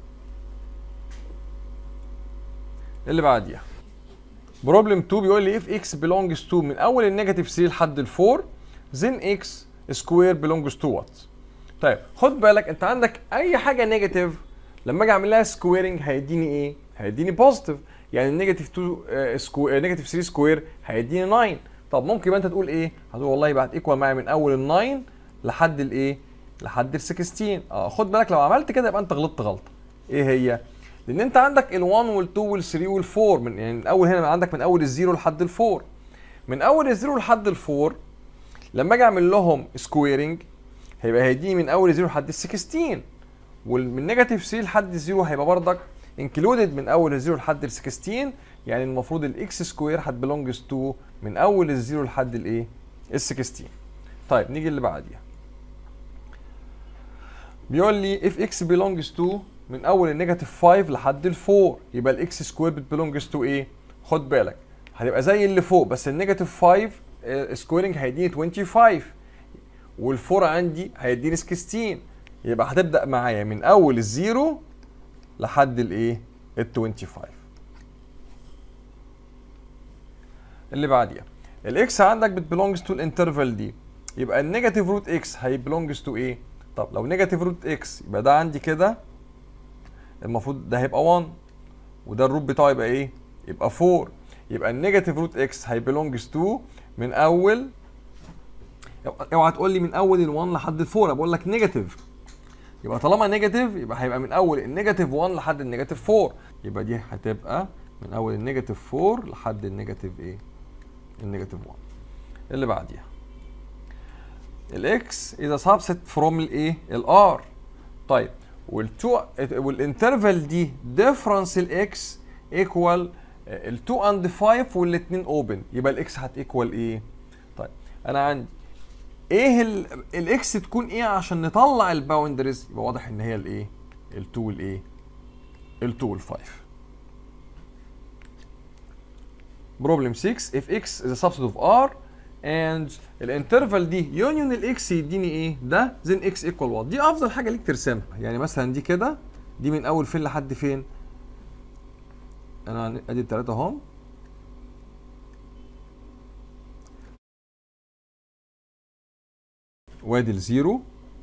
اللي بعديها بروبلم 2 بيقول لي if x belongs to من اول النيجاتيف 3 لحد ال 4 then x square belongs to what طيب خد بالك انت عندك اي حاجه نيجاتيف لما اجي اعمل لها سكويرنج هيديني ايه هيديني بوزيتيف يعني النيجاتيف 2 سكوير نيجاتيف 3 سكوير هيديني 9 طب ممكن يبقى انت تقول ايه هتقول والله يبقى هتيكوال معايا من اول ال 9 لحد الايه لحد ال 16 اه خد بالك لو عملت كده يبقى انت غلطت غلطه ايه هي لان انت عندك ال1 وال2 وال3 وال4 من يعني من اول هنا عندك من اول الزيرو لحد الفور من اول الزيرو لحد الفور لما اجي اعمل لهم سكويرنج هيبقى هيديني من اول الزيرو لحد ال 16 ومن نيجاتيف 3 لحد الزيرو هيبقى بردك انكلودد من اول الزيرو لحد ال 16 يعني المفروض الاكس سكوير هتبلونجز تو من اول الزيرو لحد الايه ال 16 طيب نيجي اللي بعديها بيقول لي if x belongs to من اول النيجاتيف 5 لحد ال 4 يبقى الاكس سكوير بتبلونجز تو ايه خد بالك هتبقى زي اللي فوق بس النيجاتيف 5 سكويرنج هيديني 25 وال4 عندي هيديني 16 يبقى هتبدا معايا من اول الزيرو لحد الايه ال 25 اللي بعديها الاكس عندك بتبلونجز تو الانترفال دي يبقى النيجاتيف روت اكس هيبلونجز تو ايه طب لو نيجاتيف روت اكس يبقى ده عندي كده المفروض ده هيبقى 1 وده الروت بتاعه يبقى ايه يبقى 4 يبقى النيجاتيف روت اكس هيبلونجز تو من اول اوعى تقول لي من اول ال1 لحد ال4 انا بقول لك نيجاتيف يبقى طالما نيجاتيف يبقى هيبقى من اول النيجاتيف 1 لحد النيجاتيف 4 يبقى دي هتبقى من اول النيجاتيف 4 لحد النيجاتيف ايه النيجاتيف 1 اللي بعديها الاكس اذا سبست فروم الايه الار طيب والتو والانترفال دي ديفرنس الاكس ايكوال ال2 اند 5 والاثنين اوبن يبقى الاكس هتيكوال ايه طيب انا عندي ايه الاكس تكون ايه عشان نطلع الباوندريز يبقى واضح ان هي الايه ال2 والايه ال2 وال5 بروبلم 6 if x is a subset of r and الانترفال دي يونيون الاكس يديني ايه ده then x equal what دي افضل حاجه ليك ترسمها يعني مثلا دي كده دي من اول فين لحد فين انا ادي الثلاثه اهم وادي الزيرو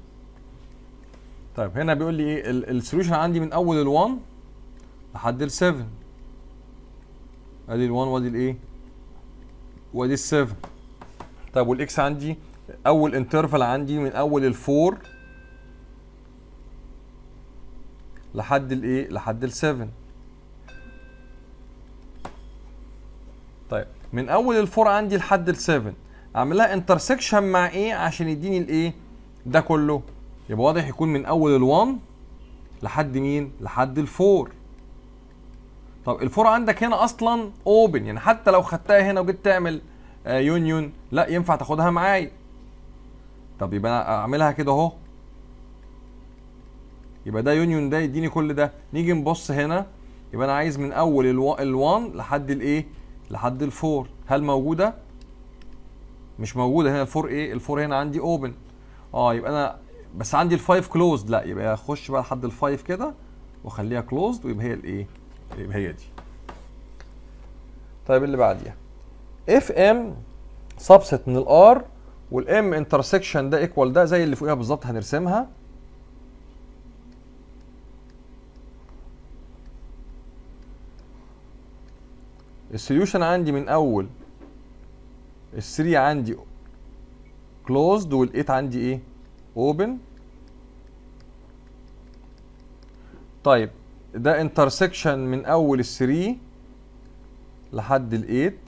طيب هنا بيقول لي ايه السوليوشن عندي من اول ال1 لحد ال7 ادي ال1 وادي الايه وادي ال7 طيب والاكس عندي اول انترفال عندي من اول ال4 لحد الايه لحد ال7 طيب من اول الفور عندي لحد السفن اعمل لها انترسكشن مع ايه عشان يديني الايه ده كله يبقى واضح يكون من اول ال1 لحد مين لحد الفور طب الفور عندك هنا اصلا اوبن يعني حتى لو خدتها هنا وجيت تعمل آه يونيون لا ينفع تاخدها معايا طب يبقى انا اعملها كده اهو يبقى ده يونيون ده يديني كل ده نيجي نبص هنا يبقى انا عايز من اول ال1 لحد الايه لحد الفور هل موجوده مش موجوده هنا الفور ايه الفور هنا عندي اوبن اه يبقى انا بس عندي الفايف كلوزد لا يبقى اخش بقى لحد الفايف كده واخليها كلوزد ويبقى هي الايه يبقى هي دي طيب اللي بعديها اف ام سبست من الار والام انترسكشن ده ايكوال ده زي اللي فوقيها بالظبط هنرسمها السوليوشن عندي من اول ال3 عندي كلوزد وال8 عندي ايه اوبن طيب ده انترسكشن من اول ال3 لحد ال8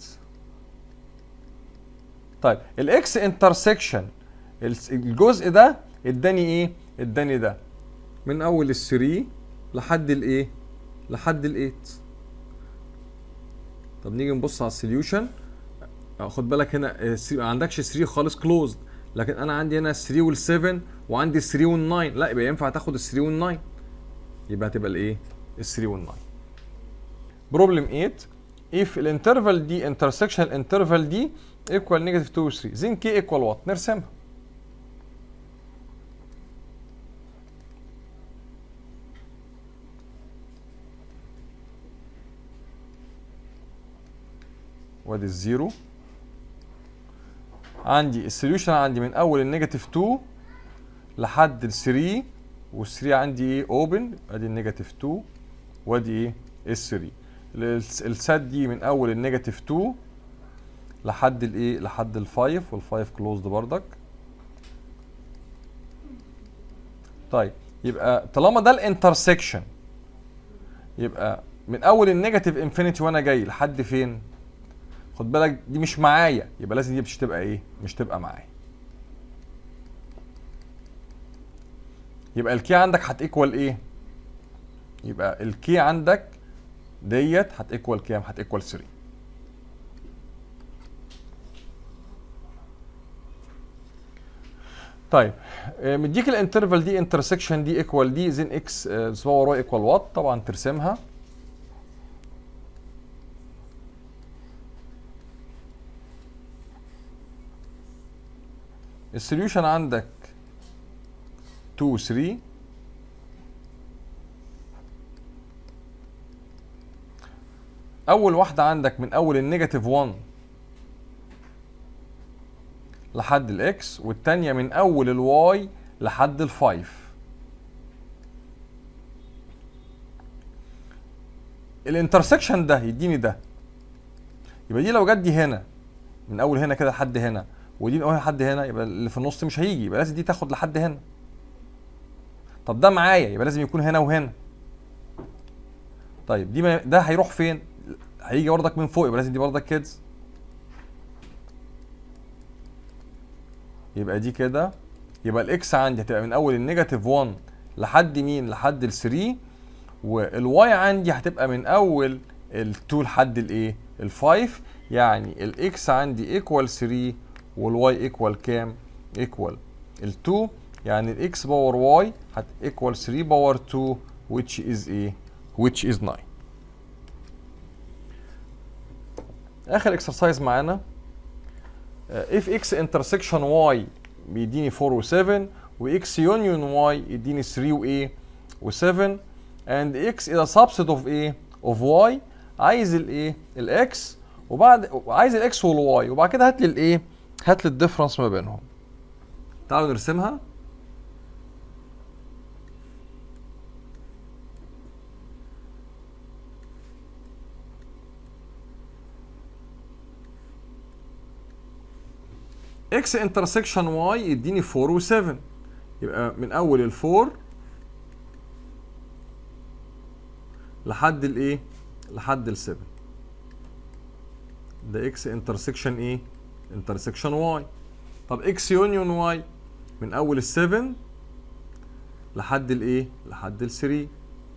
طيب الاكس انترسكشن الجزء ده اداني ايه اداني ده من اول ال3 لحد الايه لحد ال8 طب نيجي نبص على السوليوشن خد بالك هنا ما عندكش 3 خالص كلوزد لكن انا عندي هنا 3 وال7 وعندي 3 وال9 لا يبقى ينفع تاخد ال 3 وال9 يبقى هتبقى الايه ال 3 وال9 بروبلم 8 if الانترفال دي intersection الانترفال دي equal negative 2 و 3 then k equal what نرسمها وادي الزيرو عندي السوليوشن عندي من اول النيجاتيف 2 لحد ال 3 وال 3 عندي ايه اوبن ادي النيجاتيف 2 وادي ايه ال 3 السات دي من اول النيجاتيف 2 لحد الايه لحد ال 5 وال 5 كلوزد بردك طيب يبقى طالما ده الانترسكشن يبقى من اول النيجاتيف انفينيتي وانا جاي لحد فين خد بالك دي مش معايا يبقى لازم دي مش تبقى ايه مش تبقى معايا يبقى الكي عندك هتيكوال ايه يبقى الكي عندك ديت هتيكوال كام هتيكوال 3 طيب مديك الانترفال دي انترسكشن دي ايكوال دي زين اكس باور واي ايكوال وات طبعا ترسمها السوليوشن عندك 2 3 اول واحده عندك من اول النيجاتيف 1 لحد الاكس والثانيه من اول الواي لحد الفايف الانترسكشن ده يديني ده يبقى دي لو جت دي هنا من اول هنا كده لحد هنا ودي من اول لحد هنا يبقى اللي في النص مش هيجي يبقى لازم دي تاخد لحد هنا طب ده معايا يبقى لازم يكون هنا وهنا طيب دي ما ده هيروح فين هيجي برضك من فوق يبقى لازم دي برضك كيدز يبقى دي كده يبقى الاكس عندي هتبقى من اول النيجاتيف 1 لحد مين لحد ال 3 والواي عندي هتبقى من اول ال 2 لحد الايه ال 5 يعني الاكس عندي ايكوال 3 والواي ايكوال كام ايكوال ال 2 يعني الاكس باور واي هت ايكوال 3 باور 2 which is ايه which is 9 اخر اكسرسايز معانا if x intersection y بيديني 4 و7 و x union y يديني 3 و a و7 and x is a subset of a of y عايز الايه الاكس وبعد عايز الاكس والواي وبعد كده هات لي الايه هات لي الديفرنس ما بينهم تعالوا نرسمها اكس انترسكشن واي يديني 4 و7 يبقى من اول ال 4 لحد الايه لحد ال 7 ده اكس انترسكشن ايه انترسكشن واي طب اكس يونيون واي من اول ال 7 لحد الايه لحد ال 3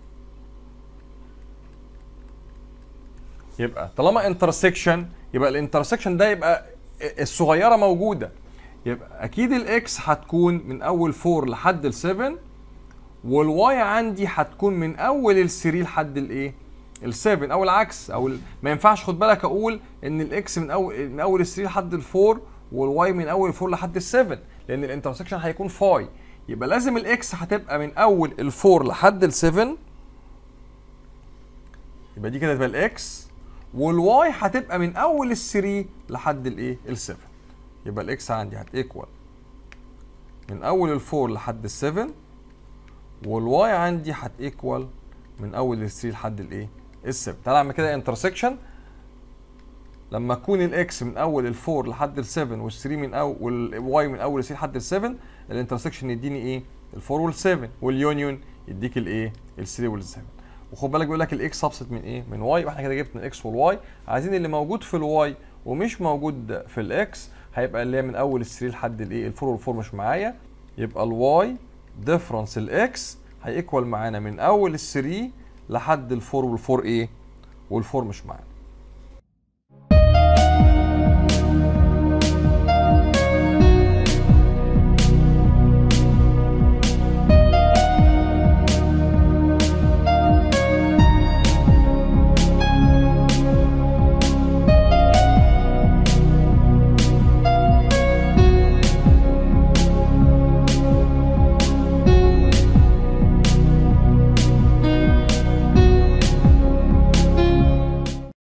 يبقى طالما انترسكشن يبقى الانترسكشن ده يبقى الصغيره موجوده يبقى اكيد الاكس هتكون من اول 4 لحد ال 7 والواي عندي هتكون من اول ال 3 لحد الايه ال 7 او العكس او ال- ما ينفعش خد بالك اقول ان الاكس من اول من اول ال 3 لحد ال 4 والواي من اول ال 4 لحد ال 7 لان الانترسكشن هيكون فاي يبقى لازم الاكس هتبقى من اول ال 4 لحد ال 7 يبقى دي كده تبقى الاكس والواي هتبقى من اول ال 3 لحد الايه ال 7 يبقى الاكس عندي هتيكوال من اول ال 4 لحد ال 7 والواي عندي هتيكوال من اول ال 3 لحد الايه ال 7 تعالى اعمل كده انترسكشن لما تكون الاكس من اول ال 4 لحد ال 7 وال 3 من اول والواي من اول ال 3 لحد ال 7 الانترسكشن يديني ايه ال 4 وال 7 واليونيون يديك الايه ال 3 وال 7 وخد بالك بيقول لك الاكس سبست من ايه من واي واحنا كده جبنا الاكس والواي عايزين اللي موجود في الواي ومش موجود في الاكس هيبقى اللي هي من اول ال 3 لحد الايه ال 4 وال 4 مش معايا يبقى الواي ديفرنس الاكس هيكوال معانا من اول ال 3 لحد ال 4 وال 4 ايه وال 4 مش معانا